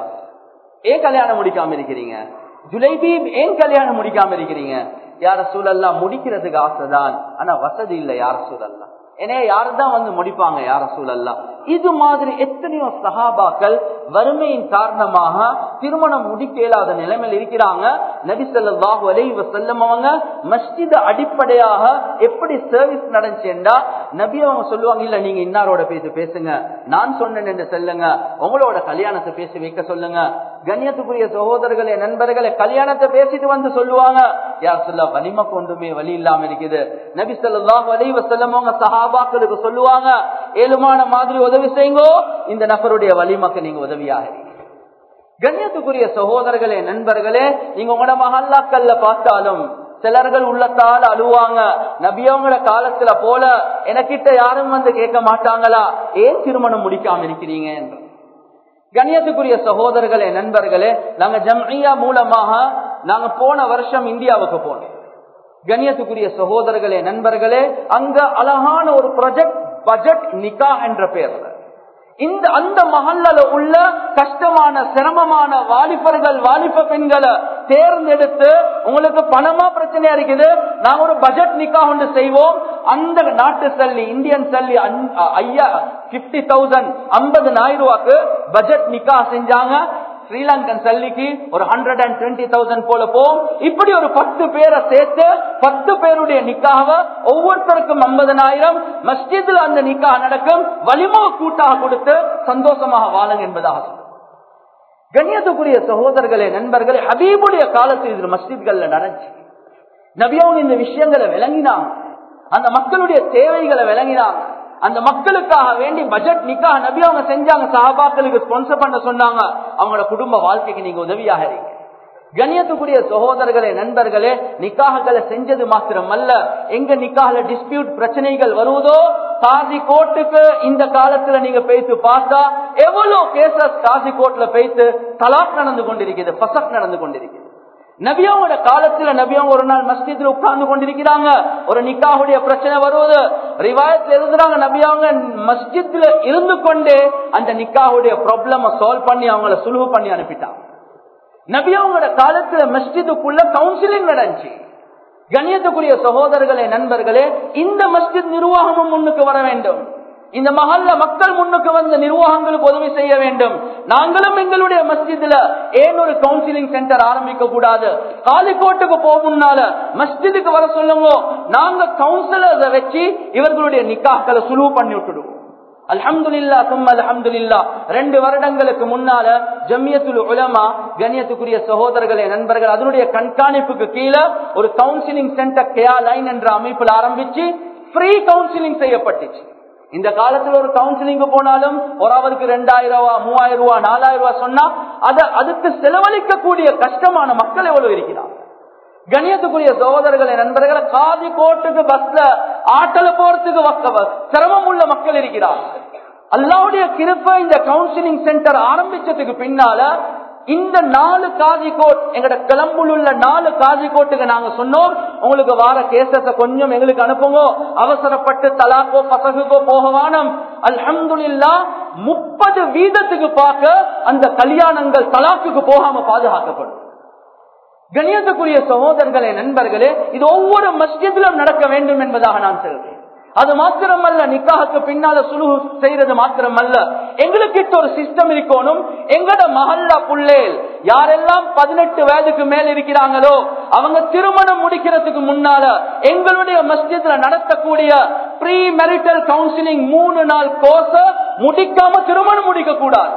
ஏன் கல்யாணம் முடிக்காம இருக்கிறீங்க ஜுலைபீப் ஏன் கல்யாணம் முடிக்காம இருக்கிறீங்க யார சூழல்லாம் முடிக்கிறதுக்கு ஆசைதான் ஆனா வசதி இல்லை யார சூழல்லாம் ஏன்னா யாருதான் வந்து முடிப்பாங்க யார சூழல்லாம் இது மாதிரி எத்தனையோ சகாபாக்கள் வறுமையின் காரணமாக திருமணம் முடிக்க இயலாத நிலைமையில் இருக்கிறாங்க நபிசல்லாஹு அலைவ செல்லம் அவங்க மஸ்ஜித அடிப்படையாக எப்படி சர்வீஸ் நடந்துச்சுண்டா நபி அவங்க சொல்லுவாங்க இல்ல நீங்க இன்னாரோட பேசி பேசுங்க நான் சொன்னேன் என்று சொல்லுங்க உங்களோட கல்யாணத்தை பேசி வைக்க சொல்லுங்க கண்ணியத்துக்குரிய சகோதரர்களே நண்பர்களே கல்யாணத்தை பேசிட்டு வந்து சொல்லுவாங்க யார் சொல்ல வலிமக்கு ஒன்றுமே வழி இல்லாம இருக்குது நபி சொல்லாஹு அலைவ செல்லம் அவங்க சஹாபாக்களுக்கு சொல்லுவாங்க ஏழுமான மாதிரி உதவி செய்யுங்கோ இந்த நபருடைய வலிமக்கு நீங்க உதவியாக கண்ணியத்துக்குரிய சகோதரர்களே நண்பர்களே நீங்க உங்களோட மகல்லாக்கல்ல பார்த்தாலும் சிலர்கள் உள்ளத்தால் அழுவாங்க நபியவங்கள காலத்துல போல எனக்கிட்ட யாரும் வந்து கேட்க மாட்டாங்களா ஏன் திருமணம் முடிக்காம இருக்கிறீங்க என்று கண்ணியத்துக்குரிய சகோதரர்களே நண்பர்களே நாங்க ஜம்ஐயா மூலமாக நாங்க போன வருஷம் இந்தியாவுக்கு போனோம் கண்ணியத்துக்குரிய சகோதரர்களே நண்பர்களே அங்க அழகான ஒரு ப்ராஜெக்ட் பட்ஜெட் நிக்கா என்ற பெயர்ல இந்த அந்த மகல்ல உள்ள கஷ்டமான சிரமமான வாலிபர்கள் வாலிப பெண்களை தேர்ந்தெடுத்து உங்களுக்கு பணமா பிரச்சனையா இருக்குது நாங்க ஒரு பட்ஜெட் நிக்கா ஒன்று செய்வோம் அந்த நாட்டு சல்லி இந்தியன் சல்லி ஐயா பிப்டி தௌசண்ட் ஐம்பது ரூபாய்க்கு பட்ஜெட் நிக்கா செஞ்சாங்க ஸ்ரீலங்கன் சல்லிக்கு ஒரு ஹண்ட்ரட் அண்ட் டுவெண்ட்டி தௌசண்ட் போல போகும் இப்படி ஒரு பத்து பேரை சேர்த்து பத்து பேருடைய நிக்காக ஒவ்வொருத்தருக்கும் ஐம்பதனாயிரம் மஸ்ஜிதில் அந்த நிக்காக நடக்கும் வலிமோ கூட்டாக கொடுத்து சந்தோஷமாக வாழுங்க என்பதாக கண்ணியத்துக்குரிய சகோதரர்களே நண்பர்களே ஹபீபுடைய காலத்தில் இது மஸ்ஜித்கள்ல நடந்துச்சு நபியவங்க இந்த விஷயங்களை விளங்கினாங்க அந்த மக்களுடைய தேவைகளை விளங்கினாங்க அந்த மக்களுக்காக வேண்டி பட்ஜெட் நிக்காக நபி அவங்க செஞ்சாங்க சஹாபாக்களுக்கு ஸ்பான்சர் பண்ண சொன்னாங்க அவங்களோட குடும்ப வாழ்க்கைக்கு நீங்க உதவியாக இருங்க கண்ணியத்துக்குரிய சகோதரர்களே நண்பர்களே நிக்காகங்களை செஞ்சது மாத்திரம் அல்ல எங்க நிக்காக டிஸ்பியூட் பிரச்சனைகள் வருவதோ காசி கோர்ட்டுக்கு இந்த காலத்துல நீங்க பேசி பார்த்தா எவ்வளவு கேசஸ் காசி கோர்ட்ல பேசி தலாக் நடந்து கொண்டிருக்கிறது பசக் நடந்து கொண்டிருக்கிறது நபியாவோட காலத்துல நபியாவும் ஒரு நாள் மஸ்ஜித்ல உட்கார்ந்து கொண்டிருக்கிறாங்க ஒரு நிக்காவுடைய பிரச்சனை வருவது ரிவாயத்துல எழுதுறாங்க நபியாவங்க மஸ்ஜித்ல இருந்து கொண்டே அந்த நிக்காவுடைய ப்ராப்ளம சால்வ் பண்ணி அவங்கள சுலுவு பண்ணி அனுப்பிட்டாங்க நபியாவோட காலத்துல மஸ்ஜிதுக்குள்ள கவுன்சிலிங் நடந்துச்சு கண்ணியத்துக்குரிய சகோதரர்களே நண்பர்களே இந்த மஸ்ஜித் நிர்வாகமும் முன்னுக்கு வர வேண்டும் இந்த மகல்ல மக்கள் முன்னுக்கு வந்த நிர்வாகங்களுக்கு உதவி செய்ய வேண்டும் நாங்களும் எங்களுடைய மஸ்ஜித்ல ஏன் ஒரு கவுன்சிலிங் சென்டர் ஆரம்பிக்க கூடாது காலிக்கோட்டுக்கு போகும்னால மஸ்ஜிதுக்கு வர சொல்லுங்க நாங்க கவுன்சிலர்ஸ வச்சு இவர்களுடைய நிக்காக்களை சுலுவு பண்ணி விட்டுடுவோம் அல்ஹம்துலில்லா சும்மா அல்ஹம்துலில்லா ரெண்டு வருடங்களுக்கு முன்னால ஜம்மியத்துல் உலமா கண்ணியத்துக்குரிய சகோதரர்களே நண்பர்கள் அதனுடைய கண்காணிப்புக்கு கீழே ஒரு கவுன்சிலிங் சென்டர் கேயா லைன் என்ற அமைப்பில் ஆரம்பிச்சு ஃப்ரீ கவுன்சிலிங் செய்யப்பட்டுச்சு இந்த காலத்துல ஒரு கவுன்சிலிங் போனாலும் ஒரு அவருக்கு ரெண்டாயிரம் ரூபாய் மூவாயிரம் ரூபாய் நாலாயிரம் ரூபாய் சொன்னா அத அதுக்கு செலவழிக்கக்கூடிய கஷ்டமான மக்கள் எவ்வளவு இருக்கிறாங்க கணியத்துக்குரிய சகோதரர்களை நண்பர்களை காதி கோட்டுக்கு பஸ்ல ஆட்டல போறதுக்கு வக்க- சிரமம் உள்ள மக்கள் இருக்கிறார் அல்லாவுடைய கிருப்ப இந்த கவுன்சிலிங் சென்டர் ஆரம்பிச்சதுக்கு பின்னால இந்த நாலு காதி கோட் எங்கட கிளம்புல உள்ள நாலு காதி கோட்டுக்கு நாங்க சொன்னோம் உங்களுக்கு வார கேசத்தை கொஞ்சம் எங்களுக்கு அனுப்புங்க அவசரப்பட்டு தலாக்கோ பசகுக்கோ போகவானம் அல்ஹம்துலில்லா முப்பது வீதத்துக்கு பார்க்க அந்த கல்யாணங்கள் தலாக்குக்கு போகாம பாதுகாக்கப்படும் கணியத்துக்குரிய சகோதரர்களே நண்பர்களே இது ஒவ்வொரு மஸ்ஜிதிலும் நடக்க வேண்டும் என்பதாக நான் சொல்றேன் அது மாத்திரமல்ல நிக்காஹுக்கு பின்னால சுழு செய்யறது மாத்திரமல்ல எங்களுக்கு இப்ப ஒரு சிஸ்டம் இருக்கணும் எங்கட மஹல்லா புள்ளேல் யாரெல்லாம் பதினெட்டு வயதுக்கு மேல் இருக்கிறாங்களோ அவங்க திருமணம் முடிக்கிறதுக்கு முன்னால எங்களுடைய மஸ்ஜித்ல நடத்தக்கூடிய ப்ரீ மெரிட்டல் கவுன்சிலிங் மூணு நாள் கோர்ஸ முடிக்காம திருமணம் முடிக்க கூடாது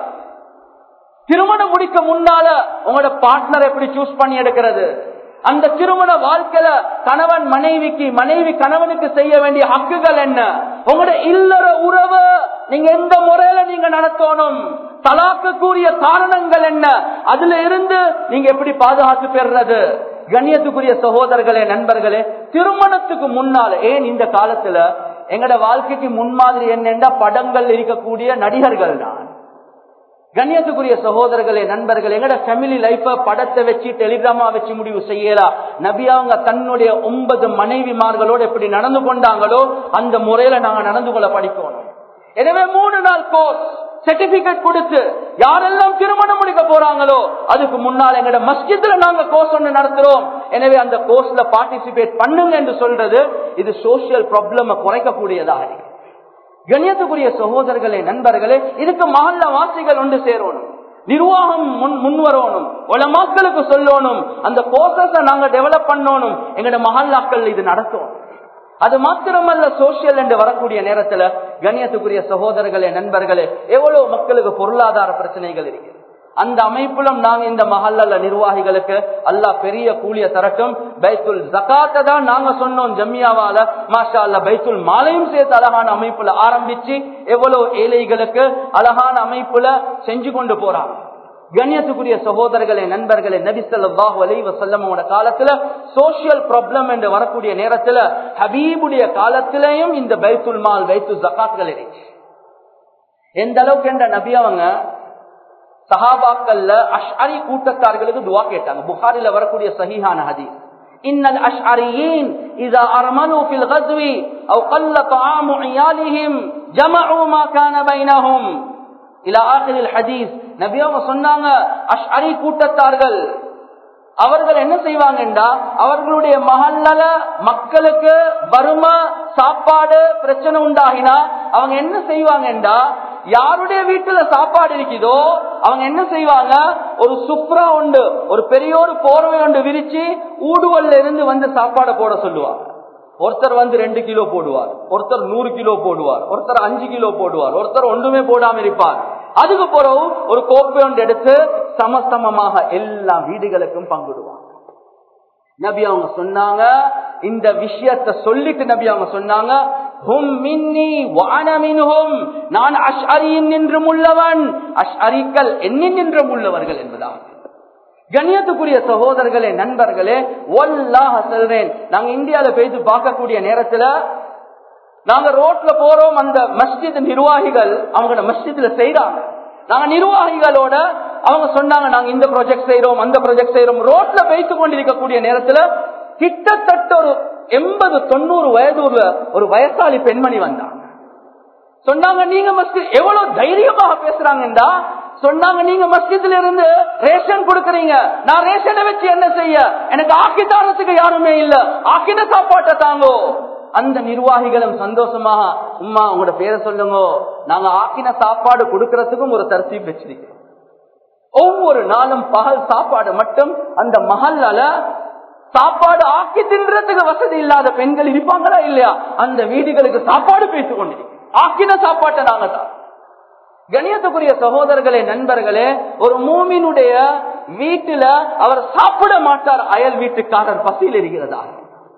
திருமணம் முடிக்க முன்னால உங்களோட பார்ட்னர் எப்படி சூஸ் பண்ணி எடுக்கிறது அந்த திருமண வாழ்க்கையில கணவன் மனைவிக்கு மனைவி கணவனுக்கு செய்ய வேண்டிய ஹக்குகள் என்ன உங்களோட இல்லற உறவு நீங்க எந்த முறையில நீங்க நடத்தணும் தலாக்கக்கூடிய காரணங்கள் என்ன அதுல இருந்து நீங்க எப்படி பாதுகாத்து பெறுறது கண்ணியத்துக்குரிய சகோதரர்களே நண்பர்களே திருமணத்துக்கு முன்னால ஏன் இந்த காலத்துல எங்கட வாழ்க்கைக்கு முன்மாதிரி என்னென்ன படங்கள் இருக்கக்கூடிய நடிகர்கள் தான் கண்ணியத்துக்குரிய சகோதரர்களே நண்பர்கள் எங்கட ஃபேமிலி லைஃப படத்தை வச்சு டெலிகிராமா வச்சு முடிவு செய்யலாம் நபி அவங்க தன்னுடைய ஒன்பது மனைவிமார்களோடு எப்படி நடந்து கொண்டாங்களோ அந்த முறையில நாங்க நடந்து கொள்ள படிக்கணும் எனவே மூணு நாள் கோர்ஸ் சர்டிபிகேட் கொடுத்து யாரெல்லாம் திருமணம் முடிக்க போறாங்களோ அதுக்கு முன்னால் எங்கட மஸ்ஜித்ல நாங்க கோர்ஸ் ஒன்று நடத்துறோம் எனவே அந்த கோர்ஸ்ல பார்ட்டிசிபேட் பண்ணுங்க என்று சொல்றது இது சோசியல் ப்ராப்ளம் குறைக்கக்கூடியதாக இருக்கு கண்ணியத்துக்குரிய சகோதரர்களே நண்பர்களே இதுக்கு மகல்ல வாசிகள் ஒன்று சேரணும் நிர்வாகம் முன் முன் வரணும் மக்களுக்கு சொல்லணும் அந்த கோர்சஸ நாங்க டெவலப் பண்ணணும் எங்கட மகல்லாக்கள் இது நடத்தும் அது மாத்திரமல்ல சோசியல் என்று வரக்கூடிய நேரத்துல கண்ணியத்துக்குரிய சகோதரர்களே நண்பர்களே எவ்வளவு மக்களுக்கு பொருளாதார பிரச்சனைகள் இருக்கு அந்த அமைப்பிலும் நாங்க இந்த மஹல்ல நிர்வாகிகளுக்கு அல்லாஹ் பெரிய கூலிய தரட்டும் பைத்துல் ஜக்காத்தை தான் நாங்க சொன்னோம் ஜம்மியாவால மாஷா அல்ல பைத்துல் மாலையும் சேர்த்து அழகான அமைப்புல ஆரம்பிச்சு எவ்வளவு ஏழைகளுக்கு அழகான அமைப்புல செஞ்சு கொண்டு போறாங்க கண்ணியத்துக்குரிய சகோதரர்களே நண்பர்களே நபி ஸல்லல்லாஹு அலைஹி வஸல்லமோட காலத்துல சோஷியல் ப்ராப்ளம் என்று வரக்கூடிய நேரத்துல ஹபீபுடைய காலத்திலேயும் இந்த பைத்துல் மால் பைத்துல் ஜக்காத்கள் இருந்துச்சு எந்த அளவுக்கு என்ற நபி அவங்க சஹாபாக்கள்ல அஷ்அரி கூட்டத்தார்களுக்கு துவா கேட்டாங்க புகாரில வரக்கூடிய சஹீஹான ஹதீஸ் إن الأشعريين إذا أرملوا في الغزو أو قل طعام عيالهم جمعوا ما كان بينهم إلى آخر الحديث நபி அவங்க சொன்னாங்க அஷ்அரி கூட்டத்தார்கள் அவர்கள் என்ன செய்வாங்கன்றா அவர்களுடைய மகல்ல மக்களுக்கு வறுமை சாப்பாடு பிரச்சனை உண்டாகினா அவங்க என்ன செய்வாங்கன்றா யாருடைய வீட்டுல சாப்பாடு இருக்குதோ அவங்க என்ன செய்வாங்க ஒரு சுப்ரா உண்டு ஒரு பெரிய ஒரு போர்வை உண்டு விரிச்சு ஊடுவல்ல இருந்து வந்து சாப்பாடை போட சொல்லுவாங்க ஒருத்தர் வந்து ரெண்டு கிலோ போடுவார் ஒருத்தர் நூறு கிலோ போடுவார் ஒருத்தர் அஞ்சு கிலோ போடுவார் ஒருத்தர் ஒன்றுமே போடாம இருப்பார் அதுக்கு பிறகு ஒரு கோப்பை ஒன்று எடுத்து சமசமமாக எல்லா வீடுகளுக்கும் பங்கிடுவாங்க நபி அவங்க சொன்னாங்க இந்த விஷயத்தை சொல்லிட்டு நபி அவங்க சொன்னாங்க ஹும் மின்னி வான மின்ஹும் நான் அஷ்அரியின் நின்றும் உள்ளவன் அஷ்அரிக்கள் என்னின் நின்றும் உள்ளவர்கள் என்பதாக கண்ணியத்துக்குரிய சகோதரர்களே நண்பர்களே ஒல்லாக சொல்றேன் நாங்க இந்தியாவில போயிட்டு பார்க்கக்கூடிய நேரத்துல நாங்க ரோட்ல போறோம் அந்த மஸ்ஜித் நிர்வாகிகள் அவங்க மஸ்ஜித்ல செய்யறாங்க நாங்க நிர்வாகிகளோட அவங்க சொன்னாங்க நாங்க இந்த ப்ராஜெக்ட் செய்யறோம் அந்த ப்ராஜெக்ட் செய்யறோம் ரோட்ல பேசி கொண்டிருக்கக்கூடிய நேரத்துல கிட்டத்தட்ட ஒரு எண்பது தொண்ணூறு வயது உள்ள ஒரு வயசாளி பெண்மணி வந்தாங்க சொன்னாங்க நீங்க மஸ்ஜித் எவ்வளவு தைரியமாக பேசுறாங்கடா சொன்னாங்க நீங்க மஸ்ஜித்ல இருந்து ரேஷன் கொடுக்கறீங்க நான் ரேஷனை வச்சு என்ன செய்ய எனக்கு ஆக்கித்தாரத்துக்கு யாருமே இல்ல ஆக்கிட்ட சாப்பாட்டை தாங்கோ அந்த நிர்வாகிகளும் சந்தோஷமாக உமா உங்களோட பேரை சொல்லுங்க நாங்க ஆக்கின சாப்பாடு கொடுக்கறதுக்கும் ஒரு தரிசீப் வச்சிருக்கிறோம் ஒவ்வொரு நாளும் பகல் சாப்பாடு மட்டும் அந்த மகல்லால சாப்பாடு ஆக்கி தின்றதுக்கு வசதி இல்லாத பெண்கள் இருப்பாங்களா இல்லையா அந்த வீடுகளுக்கு சாப்பாடு பேசிக் கொண்டிருக்கிறோம் ஆக்கின சாப்பாட்டை நாங்க தான் கணியத்துக்குரிய சகோதரர்களே நண்பர்களே ஒரு மூமினுடைய வீட்டுல அவர் சாப்பிட மாட்டார் அயல் வீட்டுக்காரர் பசியில் இருக்கிறதா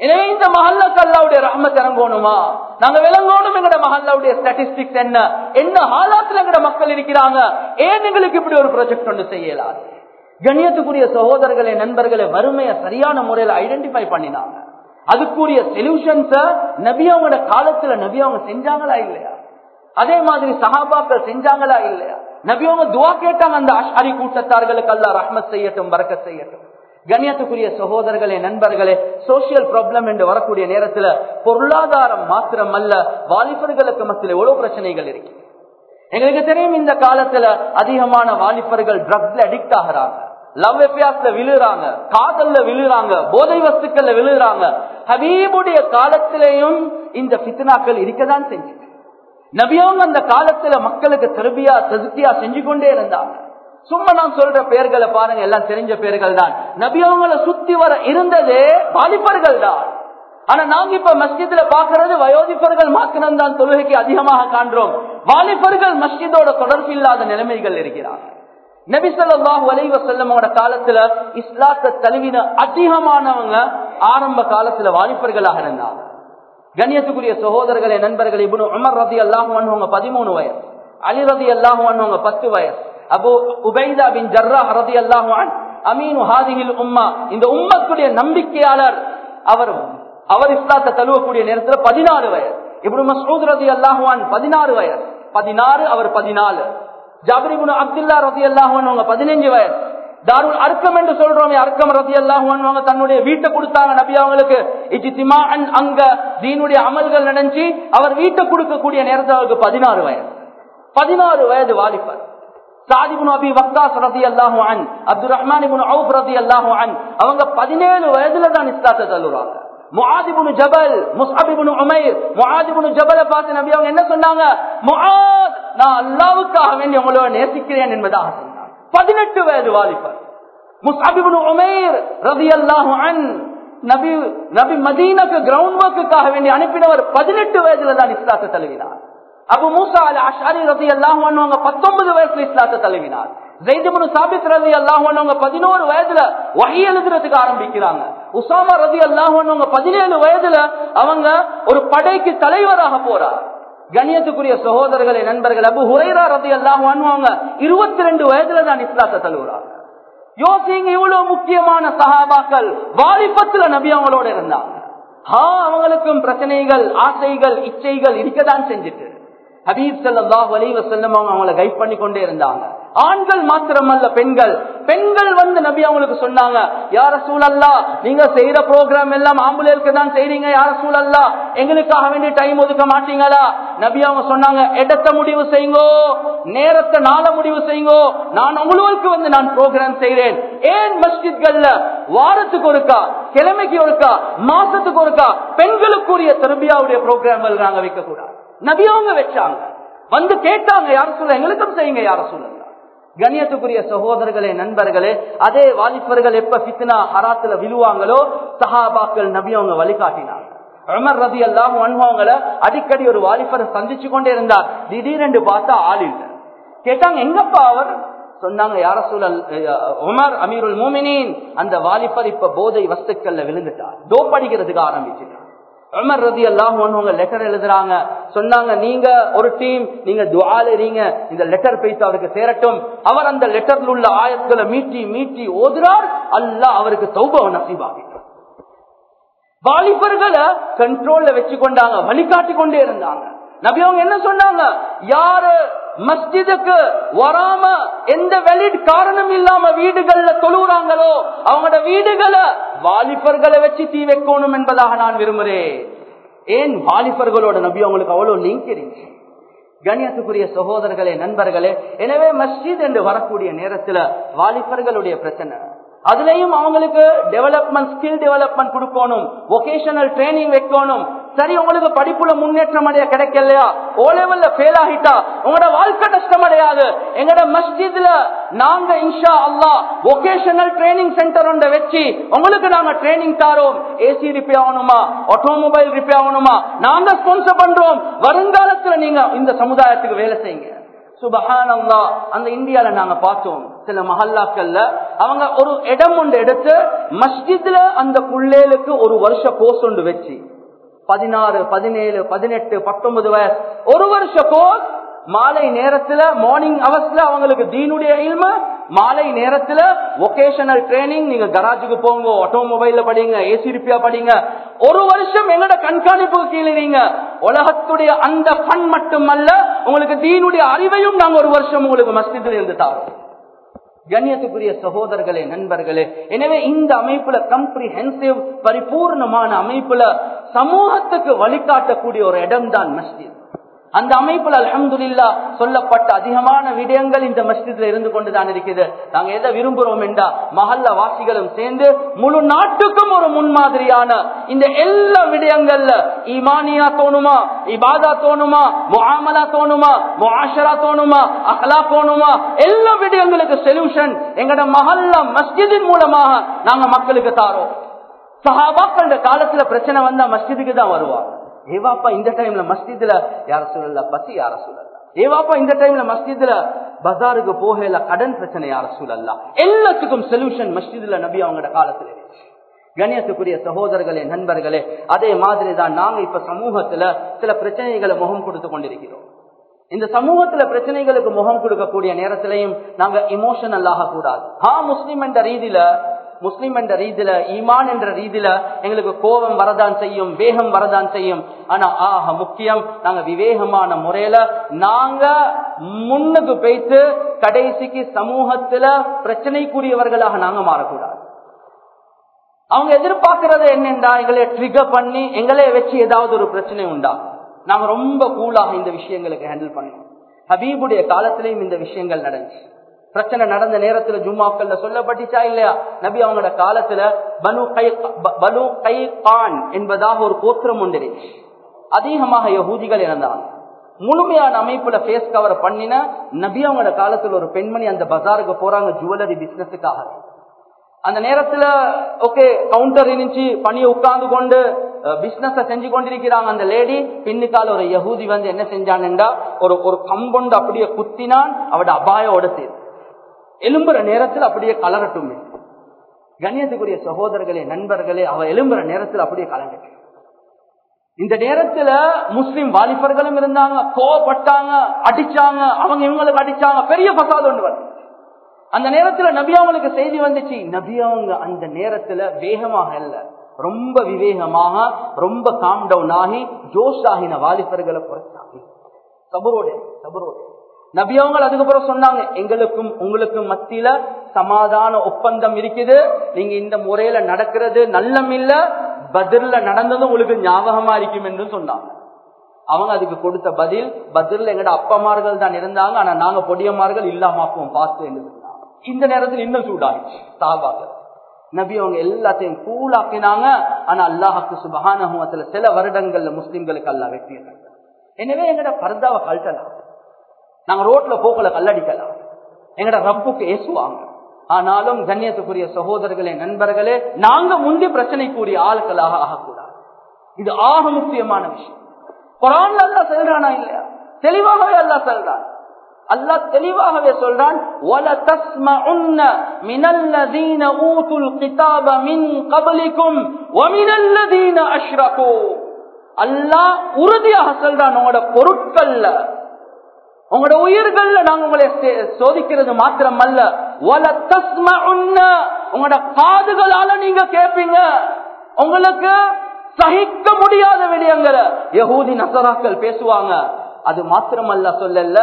எனவே இந்த மஹல்லாக்கு அல்லாவுடைய ரஹ்மத் இறங்கணுமா நாங்க விளங்கணும் எங்கட மஹல்லாவுடைய ஸ்டாட்டிஸ்டிக்ஸ் என்ன என்ன ஹாலாத்துல எங்கட மக்கள் இருக்கிறாங்க ஏன் எங்களுக்கு இப்படி ஒரு ப்ராஜெக்ட் ஒன்று செய்யலாம் கண்ணியத்துக்குரிய சகோதரர்களே நண்பர்களே வறுமையை சரியான முறையில் ஐடென்டிஃபை பண்ணினாங்க அதுக்குரிய சொல்யூஷன்ஸ நபி அவங்களோட காலத்துல நபி அவங்க செஞ்சாங்களா இல்லையா அதே மாதிரி சஹாபாக்கள் செஞ்சாங்களா இல்லையா நபி அவங்க துவா கேட்டாங்க அந்த அஷாரி கூட்டத்தார்களுக்கு அல்ல ரஹ்மத் செய்யட்டும் வரக்க செய்யட்டும் கண்ணியத்துக்குரிய சகோதரர்களே நண்பர்களே சோசியல் ப்ராப்ளம் என்று வரக்கூடிய நேரத்துல பொருளாதாரம் மாத்திரம் அல்ல வாலிபர்களுக்கு மத்தியில் எவ்வளவு பிரச்சனைகள் இருக்கு எங்களுக்கு தெரியும் இந்த காலத்துல அதிகமான வாலிபர்கள் ட்ரக்ஸ்ல அடிக்ட் ஆகிறாங்க லவ் எஃபியாஸ்ல விழுறாங்க காதல்ல விழுறாங்க போதை வஸ்துக்கள்ல விழுறாங்க ஹபீபுடைய காலத்திலேயும் இந்த பித்னாக்கள் இருக்கதான் செஞ்சு நபியவங்க அந்த காலத்துல மக்களுக்கு திருப்பியா தகுதியா செஞ்சு கொண்டே இருந்தாங்க சும்மா நான் சொல்ற பெயர்களை பாருங்க எல்லாம் தெரிஞ்ச பெயர்கள் தான் நபியவங்களை சுத்தி வர இருந்ததே வாலிபர்கள் தான் ஆனா நாங்க இப்ப மஸ்ஜித்ல பாக்குறது வயோதிபர்கள் மாத்திரம் தான் தொழுகைக்கு அதிகமாக காண்றோம் வாலிபர்கள் மஸ்ஜிதோட தொடர்பு இல்லாத நிலைமைகள் இருக்கிறாங்க நபிசல்லாஹு அலைவ செல்லமோட காலத்துல இஸ்லாத்தை தழுவின அதிகமானவங்க ஆரம்ப காலத்துல வாலிபர்களாக இருந்தாங்க கண்ணியத்துக்குரிய சகோதரர்களே நண்பர்களே இபுனு உமர் ரதி அல்லாஹுவங்க பதிமூணு வயசு அலி ரதி அல்லாஹுவங்க பத்து வயசு அபு உபைதா பின் ஜர்ரா ரதி அல்லாஹுவான் அமீனு ஹாதிகில் உம்மா இந்த உம்மத்துடைய நம்பிக்கையாளர் அவர் அவர் இஸ்லாத்தை தழுவக்கூடிய நேரத்துல பதினாறு வயசு இப்படி மசூத் ரதி அல்லாஹுவான் பதினாறு வயசு பதினாறு அவர் பதினாலு ஜாபரிபுன் அப்துல்லா ரதி அல்லாஹுவான் பதினஞ்சு வயசு தாருல் அர்க்கம் என்று சொல்றோமே அர்க்கம் ரதி அல்லாஹுவான் தன்னுடைய வீட்டை கொடுத்தாங்க நபி அவங்களுக்கு இஜித்திமா அங்க தீனுடைய அமல்கள் நடந்துச்சு அவர் வீட்டை கொடுக்கக்கூடிய நேரத்தில் அவருக்கு பதினாறு வயசு பதினாறு வயது வாலிபர் சாதிபுன் அபி வக்தாஸ் ரதி அல்லாஹு அன் அப்துல் ரஹ்மான் இபுன் அவுப் ரதி அல்லாஹு அன் அவங்க பதினேழு வயதுல தான் இஸ்லாத்தை தள்ளுறாங்க முஆதிபுன் ஜபல் முஸ்அபிபுன் உமைர் முஆதிபுன் ஜபலை பார்த்து நபி அவங்க என்ன சொன்னாங்க முஆத் நான் அல்லாவுக்காக வேண்டி உங்களோட நேசிக்கிறேன் என்பதாக சொன்னாங்க பதினெட்டு வயது வாலிபர் முஸ்அபிபுன் உமைர் ரலியல்லாஹு அன் நபி நபி மதீனக்கு கிரவுண்ட் ஒர்க்குக்காக வேண்டி அனுப்பினவர் பதினெட்டு வயதுல தான் இஸ்லாத்தை தழுவினார் அபு மூசா அல் அஷாரி ரதி அல்லாஹ் பத்தொன்பது வயசுல இஸ்லாத்தை தழுவினார் ஜெய்தபுனு சாபித் ரதி அல்லாஹ் பதினோரு வயதுல வகை எழுதுறதுக்கு ஆரம்பிக்கிறாங்க உசாமா ரதி அல்லாஹ் பதினேழு வயதுல அவங்க ஒரு படைக்கு தலைவராக போறார் கணியத்துக்குரிய சகோதரர்களே நண்பர்கள் அபு ஹுரைரா ரதி அல்லாஹ் அவங்க இருபத்தி ரெண்டு வயதுல தான் இஸ்லாத்தை தழுவுறாங்க யோசிங்க இவ்வளவு முக்கியமான சகாபாக்கள் வாலிபத்துல நபி அவங்களோட இருந்தாங்க ஹா அவங்களுக்கும் பிரச்சனைகள் ஆசைகள் இச்சைகள் இருக்கதான் செஞ்சுட்டு ஹபீப் சல்லாஹ் அலி வசல்லம் அவங்க அவங்களை கைட் பண்ணி கொண்டே இருந்தாங்க ஆண்கள் மாத்திரமல்ல பெண்கள் பெண்கள் வந்து நபி அவங்களுக்கு சொன்னாங்க யார சூழல்லா நீங்க செய்யற ப்ரோக்ராம் எல்லாம் ஆம்புலேருக்கு தான் செய்றீங்க யார சூழல்லா எங்களுக்காக வேண்டி டைம் ஒதுக்க மாட்டீங்களா நபி அவங்க சொன்னாங்க இடத்த முடிவு செய்யுங்கோ நேரத்தை நாள முடிவு செய்யுங்கோ நான் உங்களுக்கு வந்து நான் ப்ரோக்ராம் செய்யறேன் ஏன் மஸ்ஜித்கள்ல வாரத்துக்கு ஒருக்கா கிழமைக்கு ஒருக்கா மாசத்துக்கு ஒருக்கா பெண்களுக்குரிய திரும்பியாவுடைய ப்ரோக்ராம்கள் நாங்க வைக்க கூடாது நபி அவங்க வச்சாங்க வந்து கேட்டாங்க யார சொல்ல எங்களுக்கும் செய்யுங்க யார சொல்லுங்க கண்ணியத்துக்குரிய சகோதரர்களே நண்பர்களே அதே வாலிபர்கள் எப்ப பித்னா ஹராத்துல விழுவாங்களோ சஹாபாக்கள் நபி அவங்க வழிகாட்டினாங்க உமர் ரதி எல்லாம் அவங்கள அடிக்கடி ஒரு வாலிபரை சந்திச்சு கொண்டே இருந்தார் திடீரென்று பார்த்தா ஆள் இல்லை கேட்டாங்க எங்கப்பா அவர் சொன்னாங்க யார சூழல் உமர் அமீருல் மோமினின் அந்த வாலிபர் இப்ப போதை வஸ்துக்கள்ல விழுந்துட்டார் டோப்படிக்கிறதுக்கு ஆரம்பிச்சுட்டார் உமர் ரதி எல்லாம் லெட்டர் எழுதுறாங்க சொன்னாங்க நீங்க ஒரு டீம் நீங்க துவாலிறீங்க இந்த லெட்டர் பேசி அவருக்கு சேரட்டும் அவர் அந்த லெட்டர்ல உள்ள ஆயத்துல மீட்டி மீட்டி ஓதுறார் அல்ல அவருக்கு சௌபவ நசீபாகிட்டார் வாலிபர்களை கண்ட்ரோல்ல வச்சு கொண்டாங்க வழிகாட்டி கொண்டே இருந்தாங்க நபி அவங்க என்ன சொன்னாங்க யாரு மஸ்ஜிதுக்கு வராம எந்த வெளிட் காரணம் இல்லாம வீடுகள்ல தொழுறாங்களோ அவங்களோட வீடுகளை வாலிபர்களை வச்சு தீ வைக்கணும் என்பதாக நான் விரும்புறேன் ஏன் வாலிபர்களோட நபி அவங்களுக்கு அவ்வளவு லிங்க் இருந்துச்சு கணியத்துக்குரிய சகோதரர்களே நண்பர்களே எனவே மஸ்ஜித் என்று வரக்கூடிய நேரத்துல வாலிபர்களுடைய பிரச்சனை அதுலயும் அவங்களுக்கு டெவலப்மெண்ட் ஸ்கில் டெவலப்மெண்ட் கொடுக்கணும் ஒகேஷனல் ட்ரைனிங் வைக்கணும் சரி உங்களுக்கு படிப்புல முன்னேற்றம் அடைய கிடைக்கலையா ஓ லெவல்ல ஃபெயில் ஆகிட்டா உங்களோட வாழ்க்கை நஷ்டம் அடையாது எங்களோட மஸ்ஜித்ல நாங்க இன்ஷா அல்லா ஒகேஷனல் ட்ரைனிங் சென்டர் ஒன்றை வச்சு உங்களுக்கு நாங்க ட்ரைனிங் தாரோம் ஏசி ரிப்பேர் ஆகணுமா ஆட்டோமொபைல் ரிப்பேர் ஆகணுமா நாங்க ஸ்பான்சர் பண்றோம் வருங்காலத்துல நீங்க இந்த சமுதாயத்துக்கு வேலை செய்யுங்க சுபஹானல்லா அந்த இந்தியால நாங்க பார்த்தோம் சில மஹல்லாக்கள்ல அவங்க ஒரு இடம் ஒன்று எடுத்து மஸ்ஜித்ல அந்த புள்ளேலுக்கு ஒரு வருஷ கோர்ஸ் ஒன்று வச்சு பதினாறு பதினேழு பதினெட்டு பத்தொன்பது வயசு ஒரு வருஷ கோர்ஸ் மாலை நேரத்துல மார்னிங் அவர்ஸ்ல அவங்களுக்கு தீனுடைய இல்ம மாலை நேரத்துல ஒகேஷனல் ட்ரைனிங் நீங்க கராஜுக்கு போங்க ஆட்டோமொபைல்ல படிங்க ஏசி ரிப்பியா படிங்க ஒரு வருஷம் எங்கட கண்காணிப்புக்கு கீழே நீங்க உலகத்துடைய அந்த ஃபன் மட்டுமல்ல உங்களுக்கு தீனுடைய அறிவையும் நாங்க ஒரு வருஷம் உங்களுக்கு மஸ்ஜிதில் இருந்து தாரோம் கண்ணியத்துக்குரிய சகோதரர்களே நண்பர்களே எனவே இந்த அமைப்புல கம்ப்ரிஹென்சிவ் பரிபூர்ணமான அமைப்புல சமூகத்துக்கு வழிகாட்டக்கூடிய ஒரு இடம் தான் மஸ்ஜித் அந்த அமைப்புல அலமதுல்லா சொல்லப்பட்ட அதிகமான விடயங்கள் இந்த மஸ்ஜித்ல இருந்து கொண்டுதான் இருக்குது நாங்க எதை விரும்புறோம் என்றா மஹல்ல வாசிகளும் சேர்ந்து முழு நாட்டுக்கும் ஒரு முன்மாதிரியான இந்த எல்லா விடயங்கள்ல ஈமானியா தோணுமா இபாதா தோணுமா முஆமலா தோணுமா முஆஷரா தோணுமா அஹ்லா தோணுமா எல்லா விடயங்களுக்கு சொல்யூஷன் எங்கட மஹல்ல மஸ்ஜிதின் மூலமாக நாங்க மக்களுக்கு தாரோம் சஹாபாக்கள காலத்துல பிரச்சனை வந்தா மஸ்ஜிதுக்கு தான் வருவாங்க ஏவாப்பா இந்த டைம்ல மஸ்ஜிதுல யார சொல்லல பசி யார சொல்லல ஏவாப்பா இந்த டைம்ல மஸ்ஜிதுல பஜாருக்கு போகல கடன் பிரச்சனை யார சொல்லல எல்லாத்துக்கும் சொல்யூஷன் மஸ்ஜிதுல நபி அவங்களோட காலத்துல இருந்துச்சு கணியத்துக்குரிய சகோதரர்களே நண்பர்களே அதே மாதிரி தான் நாங்க இப்ப சமூகத்துல சில பிரச்சனைகளை முகம் கொடுத்து கொண்டிருக்கிறோம் இந்த சமூகத்துல பிரச்சனைகளுக்கு முகம் கொடுக்கக்கூடிய நேரத்திலையும் நாங்க இமோஷனல் ஆக கூடாது ஹா முஸ்லிம் என்ற ரீதியில முஸ்லிம் என்ற ரீதியில ஈமான் என்ற ரீதியில எங்களுக்கு கோபம் வரதான் செய்யும் வேகம் வரதான் செய்யும் ஆனா ஆக முக்கியம் நாங்க விவேகமான முறையில நாங்க முன்னுக்கு போய்த்து கடைசிக்கு சமூகத்துல பிரச்சனைக்குரியவர்களாக நாங்க மாறக்கூடாது அவங்க எதிர்பார்க்கறது என்னென்றா எங்களை ட்ரிகர் பண்ணி எங்களே வச்சு ஏதாவது ஒரு பிரச்சனை உண்டா நாங்க ரொம்ப கூலாக இந்த விஷயங்களுக்கு ஹேண்டில் பண்ணோம் ஹபீபுடைய காலத்திலையும் இந்த விஷயங்கள் நடந்துச்சு பிரச்சனை நடந்த நேரத்துல ஜும்மாக்கள்ல சொல்லப்பட்டுச்சா இல்லையா நபி அவங்களோட காலத்துல பனு கை பனு கை கான் என்பதாக ஒரு கோத்திரம் ஒன்று அதிகமாக யகூதிகள் இருந்தாங்க முழுமையான அமைப்புல ஃபேஸ் கவர் பண்ணின நபி அவங்களோட காலத்துல ஒரு பெண்மணி அந்த பஜாருக்கு போறாங்க ஜுவல்லரி பிசினஸுக்காக அந்த நேரத்துல ஓகே கவுண்டர் இருந்துச்சு பணியை உட்கார்ந்து கொண்டு பிசினஸ் செஞ்சு கொண்டிருக்கிறாங்க அந்த லேடி பின்னுக்கால ஒரு யகூதி வந்து என்ன செஞ்சான்டா ஒரு ஒரு கம்பொண்டு அப்படியே குத்தினான் அவட அபாயோட சேர்த்து எலும்புற நேரத்தில் அப்படியே கலரட்டுமே கண்ணியத்துக்குரிய சகோதரர்களே நண்பர்களே அவ எலும்புற நேரத்தில் அப்படியே கலங்கட்டு இந்த நேரத்துல முஸ்லிம் வாலிபர்களும் இருந்தாங்க கோவப்பட்டாங்க அடிச்சாங்க அவங்க இவங்களுக்கு அடிச்சாங்க பெரிய பசாது ஒன்று வருது அந்த நேரத்துல நபி அவங்களுக்கு செய்தி வந்துச்சு நபி அவங்க அந்த நேரத்துல வேகமாக இல்ல ரொம்ப விவேகமாக ரொம்ப காம் டவுன் ஆகி ஜோஷ் ஆகின வாலிபர்களை குறைச்சாங்க சபரோட சபரோட நபி அவங்க அதுக்கப்புறம் சொன்னாங்க எங்களுக்கும் உங்களுக்கும் மத்தியில சமாதான ஒப்பந்தம் இருக்குது நீங்க இந்த முறையில நடக்கிறது நல்லம் இல்ல பதில்ல நடந்ததும் உங்களுக்கு ஞாபகமா இருக்கும் என்று சொன்னாங்க அவங்க அதுக்கு கொடுத்த பதில் பதில் எங்கட அப்பமார்கள் தான் இருந்தாங்க ஆனா நாங்க பொடியமார்கள் இல்லாமாக்குவோம் பார்த்து என்று சொன்னாங்க இந்த நேரத்தில் இன்னும் சூடாயிடுச்சு சாபாக நபி அவங்க எல்லாத்தையும் கூலாக்கினாங்க ஆனா அல்லாஹுக்கு சுபகான சில வருடங்கள்ல முஸ்லிம்களுக்கு அல்லா வெற்றி எனவே எங்கட பர்தாவை கழட்டலாம் நாங்க ரோட்ல போக்கல கல்லடிக்கலாம் எங்கட ரப்புக்கு ஏசுவாங்க ஆனாலும் கண்ணியத்துக்குரிய சகோதரர்களே நண்பர்களே நாங்க முந்தி பிரச்சனைக்குரிய ஆட்களாக ஆகக்கூடாது இது ஆக முக்கியமான விஷயம் குரான் அல்லா செல்றானா இல்லையா தெளிவாகவே அல்லா செல்றான் அல்லா தெளிவாகவே சொல்றான் அல்லாஹ் உறுதியாக சொல்றான் உங்களோட பொருட்கள்ல உங்களோட உயிர்கள்ல நாங்க உங்களை சோதிக்கிறது மாத்திரம் அல்ல உங்களோட காதுகளால நீங்க கேட்பீங்க உங்களுக்கு சகிக்க முடியாத விடயங்களை யகூதி நசராக்கள் பேசுவாங்க அது மாத்திரமல்ல சொல்லல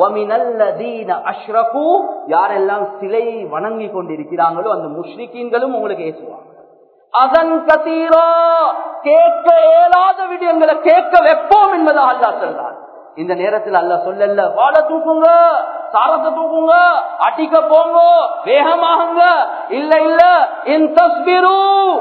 அஷ்ரகு யாரெல்லாம் சிலை வணங்கி கொண்டிருக்கிறாங்களோ அந்த முஷ்ரிக்கீன்களும் உங்களுக்கு ஏசுவாங்க அதன் கத்தீரா கேட்க இயலாத விடயங்களை கேட்க வைப்போம் என்பதாக அல்லா சொல்றார் இந்த நேரத்தில் அல்ல சொல்லல வாழ தூக்குங்க சாரத்தை தூக்குங்க அடிக்க போங்க வேகமாகுங்க இல்ல இல்ல இன் தஸ்பிரு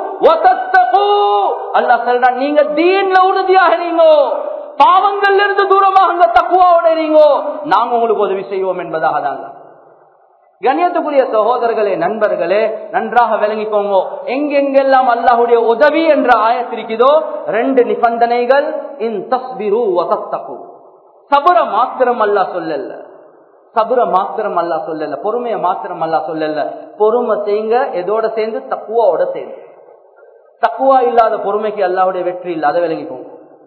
அல்லா சொல்றான் நீங்க தீன்ல உறுதியாக நீங்க பாவங்கள்ல இருந்து தூரமாக தக்குவாவோட இருங்கோ நாங்க உங்களுக்கு உதவி செய்வோம் என்பதாக தாங்க கண்ணியத்துக்குரிய சகோதரர்களே நண்பர்களே நன்றாக விளங்கிக்கோங்க எங்கெங்கெல்லாம் அல்லாஹுடைய உதவி என்ற ஆயத்திருக்குதோ ரெண்டு நிபந்தனைகள் இன் தஸ்பிரு வசத்தகு சபர மாத்திரம் அல்லா சொல்லல சபுர மாத்திரம் அல்லா சொல்லல பொறுமைய மாத்திரம் அல்லா சொல்லல பொறுமை செய்யுங்க எதோட சேர்ந்து தக்குவாவோட சேர்ந்து தக்குவா இல்லாத பொறுமைக்கு அல்லாவுடைய வெற்றி இல்ல அதை விளங்கி போங்க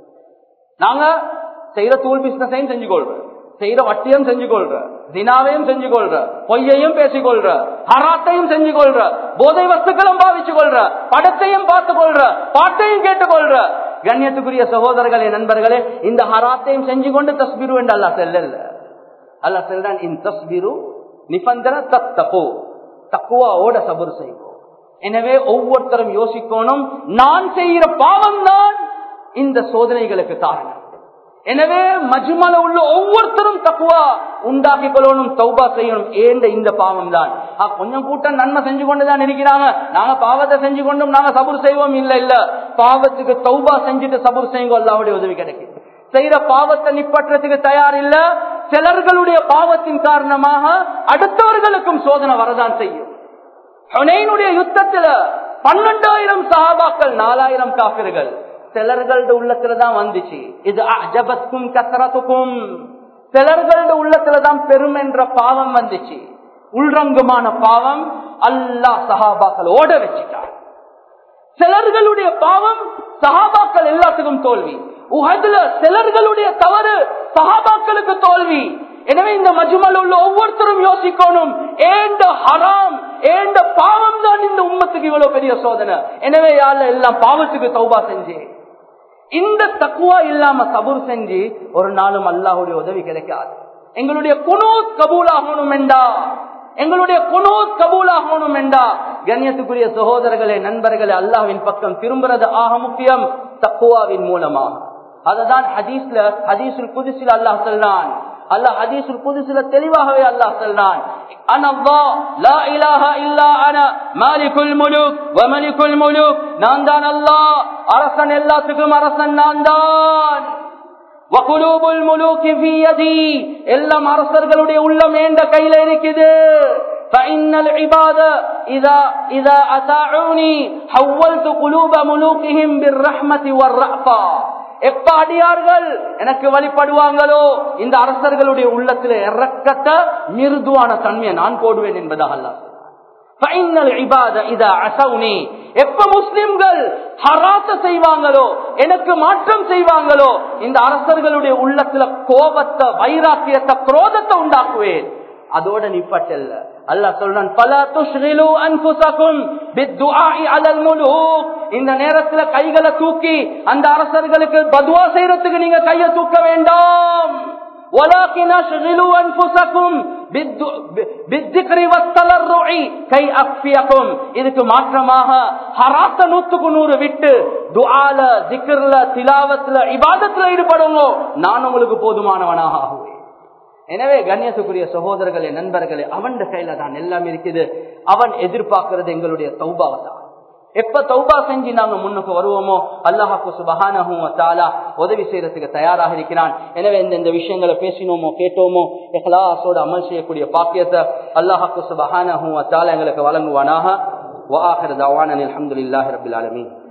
நாங்க செய்யற தூள் பிசினஸையும் செஞ்சு கொள்றோம் செய்யற வட்டியும் செஞ்சு கொள்ற தினாவையும் செஞ்சு கொள்ற பொய்யையும் பேசிக்கொள்ற ஹராத்தையும் செஞ்சு கொள்ற போதை வஸ்துக்களும் பாவிச்சு கொள்ற படத்தையும் பார்த்து கொள்ற பாட்டையும் கேட்டுக்கொள்ற கண்ணியத்துக்குரிய சகோதரர்களே நண்பர்களே இந்த ஹராத்தையும் செஞ்சு கொண்டு தஸ்பிரு என்று அல்லா செல்ல அல்லா செல்றான் இந்த தஸ்பிரு நிபந்தன தத்தப்போ தக்குவாவோட சபுர் செய்வோம் எனவே ஒவ்வொருத்தரும் யோசிக்கணும் நான் செய்கிற பாவம் தான் இந்த சோதனைகளுக்கு காரணம் எனவே மஜ்மல உள்ள ஒவ்வொருத்தரும் தக்குவா உண்டாக்கி கொள்ளணும் தௌபா செய்யணும் ஏண்ட இந்த பாவம் தான் கொஞ்சம் கூட்டம் நன்மை செஞ்சு கொண்டுதான் இருக்கிறாங்க நாங்க பாவத்தை செஞ்சு கொண்டும் நாங்க சபுர் செய்வோம் இல்ல இல்ல பாவத்துக்கு தௌபா செஞ்சுட்டு சபுர் செய்யுங்க அல்லாவுடைய உதவி கிடைக்கும் செய்யற பாவத்தை நிப்பற்றத்துக்கு தயார் இல்ல சிலர்களுடைய பாவத்தின் காரணமாக அடுத்தவர்களுக்கும் சோதனை வரதான் செய்யும் ஹொனைனுடைய யுத்தத்துல பன்னெண்டாயிரம் சஹாபாக்கள் நாலாயிரம் காப்பிர்கள் சிலர்களோட உள்ளத்துலதான் வந்துச்சு இது அஜபத்துக்கும் கசரத்துக்கும் சிலர்களோட உள்ளத்துலதான் பெரும் என்ற பாவம் வந்துச்சு உள்ரங்கமான பாவம் அல்லாஹ் சஹாபாக்கள் ஓட வச்சுட்டார் சிலர்களுடைய பாவம் சஹாபாக்கள் எல்லாத்துக்கும் தோல்வி உகதுல சிலர்களுடைய தவறு சஹாபாக்களுக்கு தோல்வி எனவே இந்த மஜுமல் உள்ள ஒவ்வொருத்தரும் யோசிக்கணும் ஏண்ட ஹராம் ஏண்ட பாவம் தான் இந்த உம்மத்துக்கு இவ்வளவு பெரிய சோதனை எனவே யாழ்ல எல்லாம் பாவத்துக்கு தௌபா செஞ்சேன் இந்த தக்குவா இல்லாம சபூர் செஞ்சு ஒரு நாளும் அல்லாஹுடைய உதவி கிடைக்காது எங்களுடைய குனூத் கபூலாகணும் என்றா எங்களுடைய குனூத் கபூலாகணும் என்றா கண்ணியத்துக்குரிய சகோதரர்களே நண்பர்களே அல்லாஹ்வின் பக்கம் திரும்புறது ஆக முக்கியம் தக்குவாவின் மூலமாக அததான் ஹதீஸ்ல ஹதீசுல் புதுசில் அல்லாஹ் சொல்றான் அல்லாஹ் ஹதீசுல் புதுசில தெளிவாகவே அல்லாஹ் சொல்றான் நான் தான் அல்லாஹ் அரசன் எல்லாத்துக்கும் அரசன் நான் தான் எல்லாம் அரசர்களுடைய உள்ளம் ஏண்ட கையில இருக்குது فإن العباد إذا إذا أطاعوني حولت قلوب ملوكهم بالرحمة والرأفة எப்ப அடியார்கள் எனக்கு வழிபடுவாங்களோ இந்த அரசர்களுடைய உள்ளத்துல இறக்கத்த மிருதுவான தன்மையை நான் போடுவேன் என்பதாக அல்லாஹ் எப்ப முஸ்லிம்கள் ஹராத்த செய்வாங்களோ எனக்கு மாற்றம் செய்வாங்களோ இந்த அரசர்களுடைய உள்ளத்துல கோபத்தை வைராக்கியத்தை குரோதத்தை உண்டாக்குவேன் அதோட நிப்பட்டல்ல அல்லா சொல்றான் பல துஷ்ரிலு அன்புசக்கும் அலல் முழு இந்த நேரத்துல கைகளை தூக்கி அந்த அரசர்களுக்கு பதுவா செய்யறதுக்கு நீங்க கையை தூக்க வேண்டாம் ولكن اشغلوا انفسكم بالذكر والتضرع كي اكفيكم இதுக்கு மாற்றமாக ஹராத்த நூத்துக்கு நூறு விட்டு துஆல ஜிக்ர்ல திலாவத்துல இபாதத்துல ஈடுபடுங்க நான் உங்களுக்கு போதுமானவனாக ஆகுவேன் எனவே கண்ணியத்துக்குரிய சகோதரர்களே நண்பர்களே அவன் கையில தான் எல்லாம் இருக்குது அவன் எதிர்பார்க்கிறது எங்களுடைய தௌபாவை தான் எப்ப தௌபா செஞ்சு நாங்க முன்னுக்கு வருவோமோ அல்லாஹாக்கு சுபஹானஹும் தாலா உதவி செய்யறதுக்கு தயாராக இருக்கிறான் எனவே இந்த இந்த விஷயங்களை பேசினோமோ கேட்டோமோ எஹ்லாசோட அமல் செய்யக்கூடிய பாக்கியத்தை அல்லாஹாக்கு சுபஹானஹும் தாலா எங்களுக்கு வழங்குவானாக வாஹர் தவான அலமதுல்லாஹி ரபில் ஆலமீன்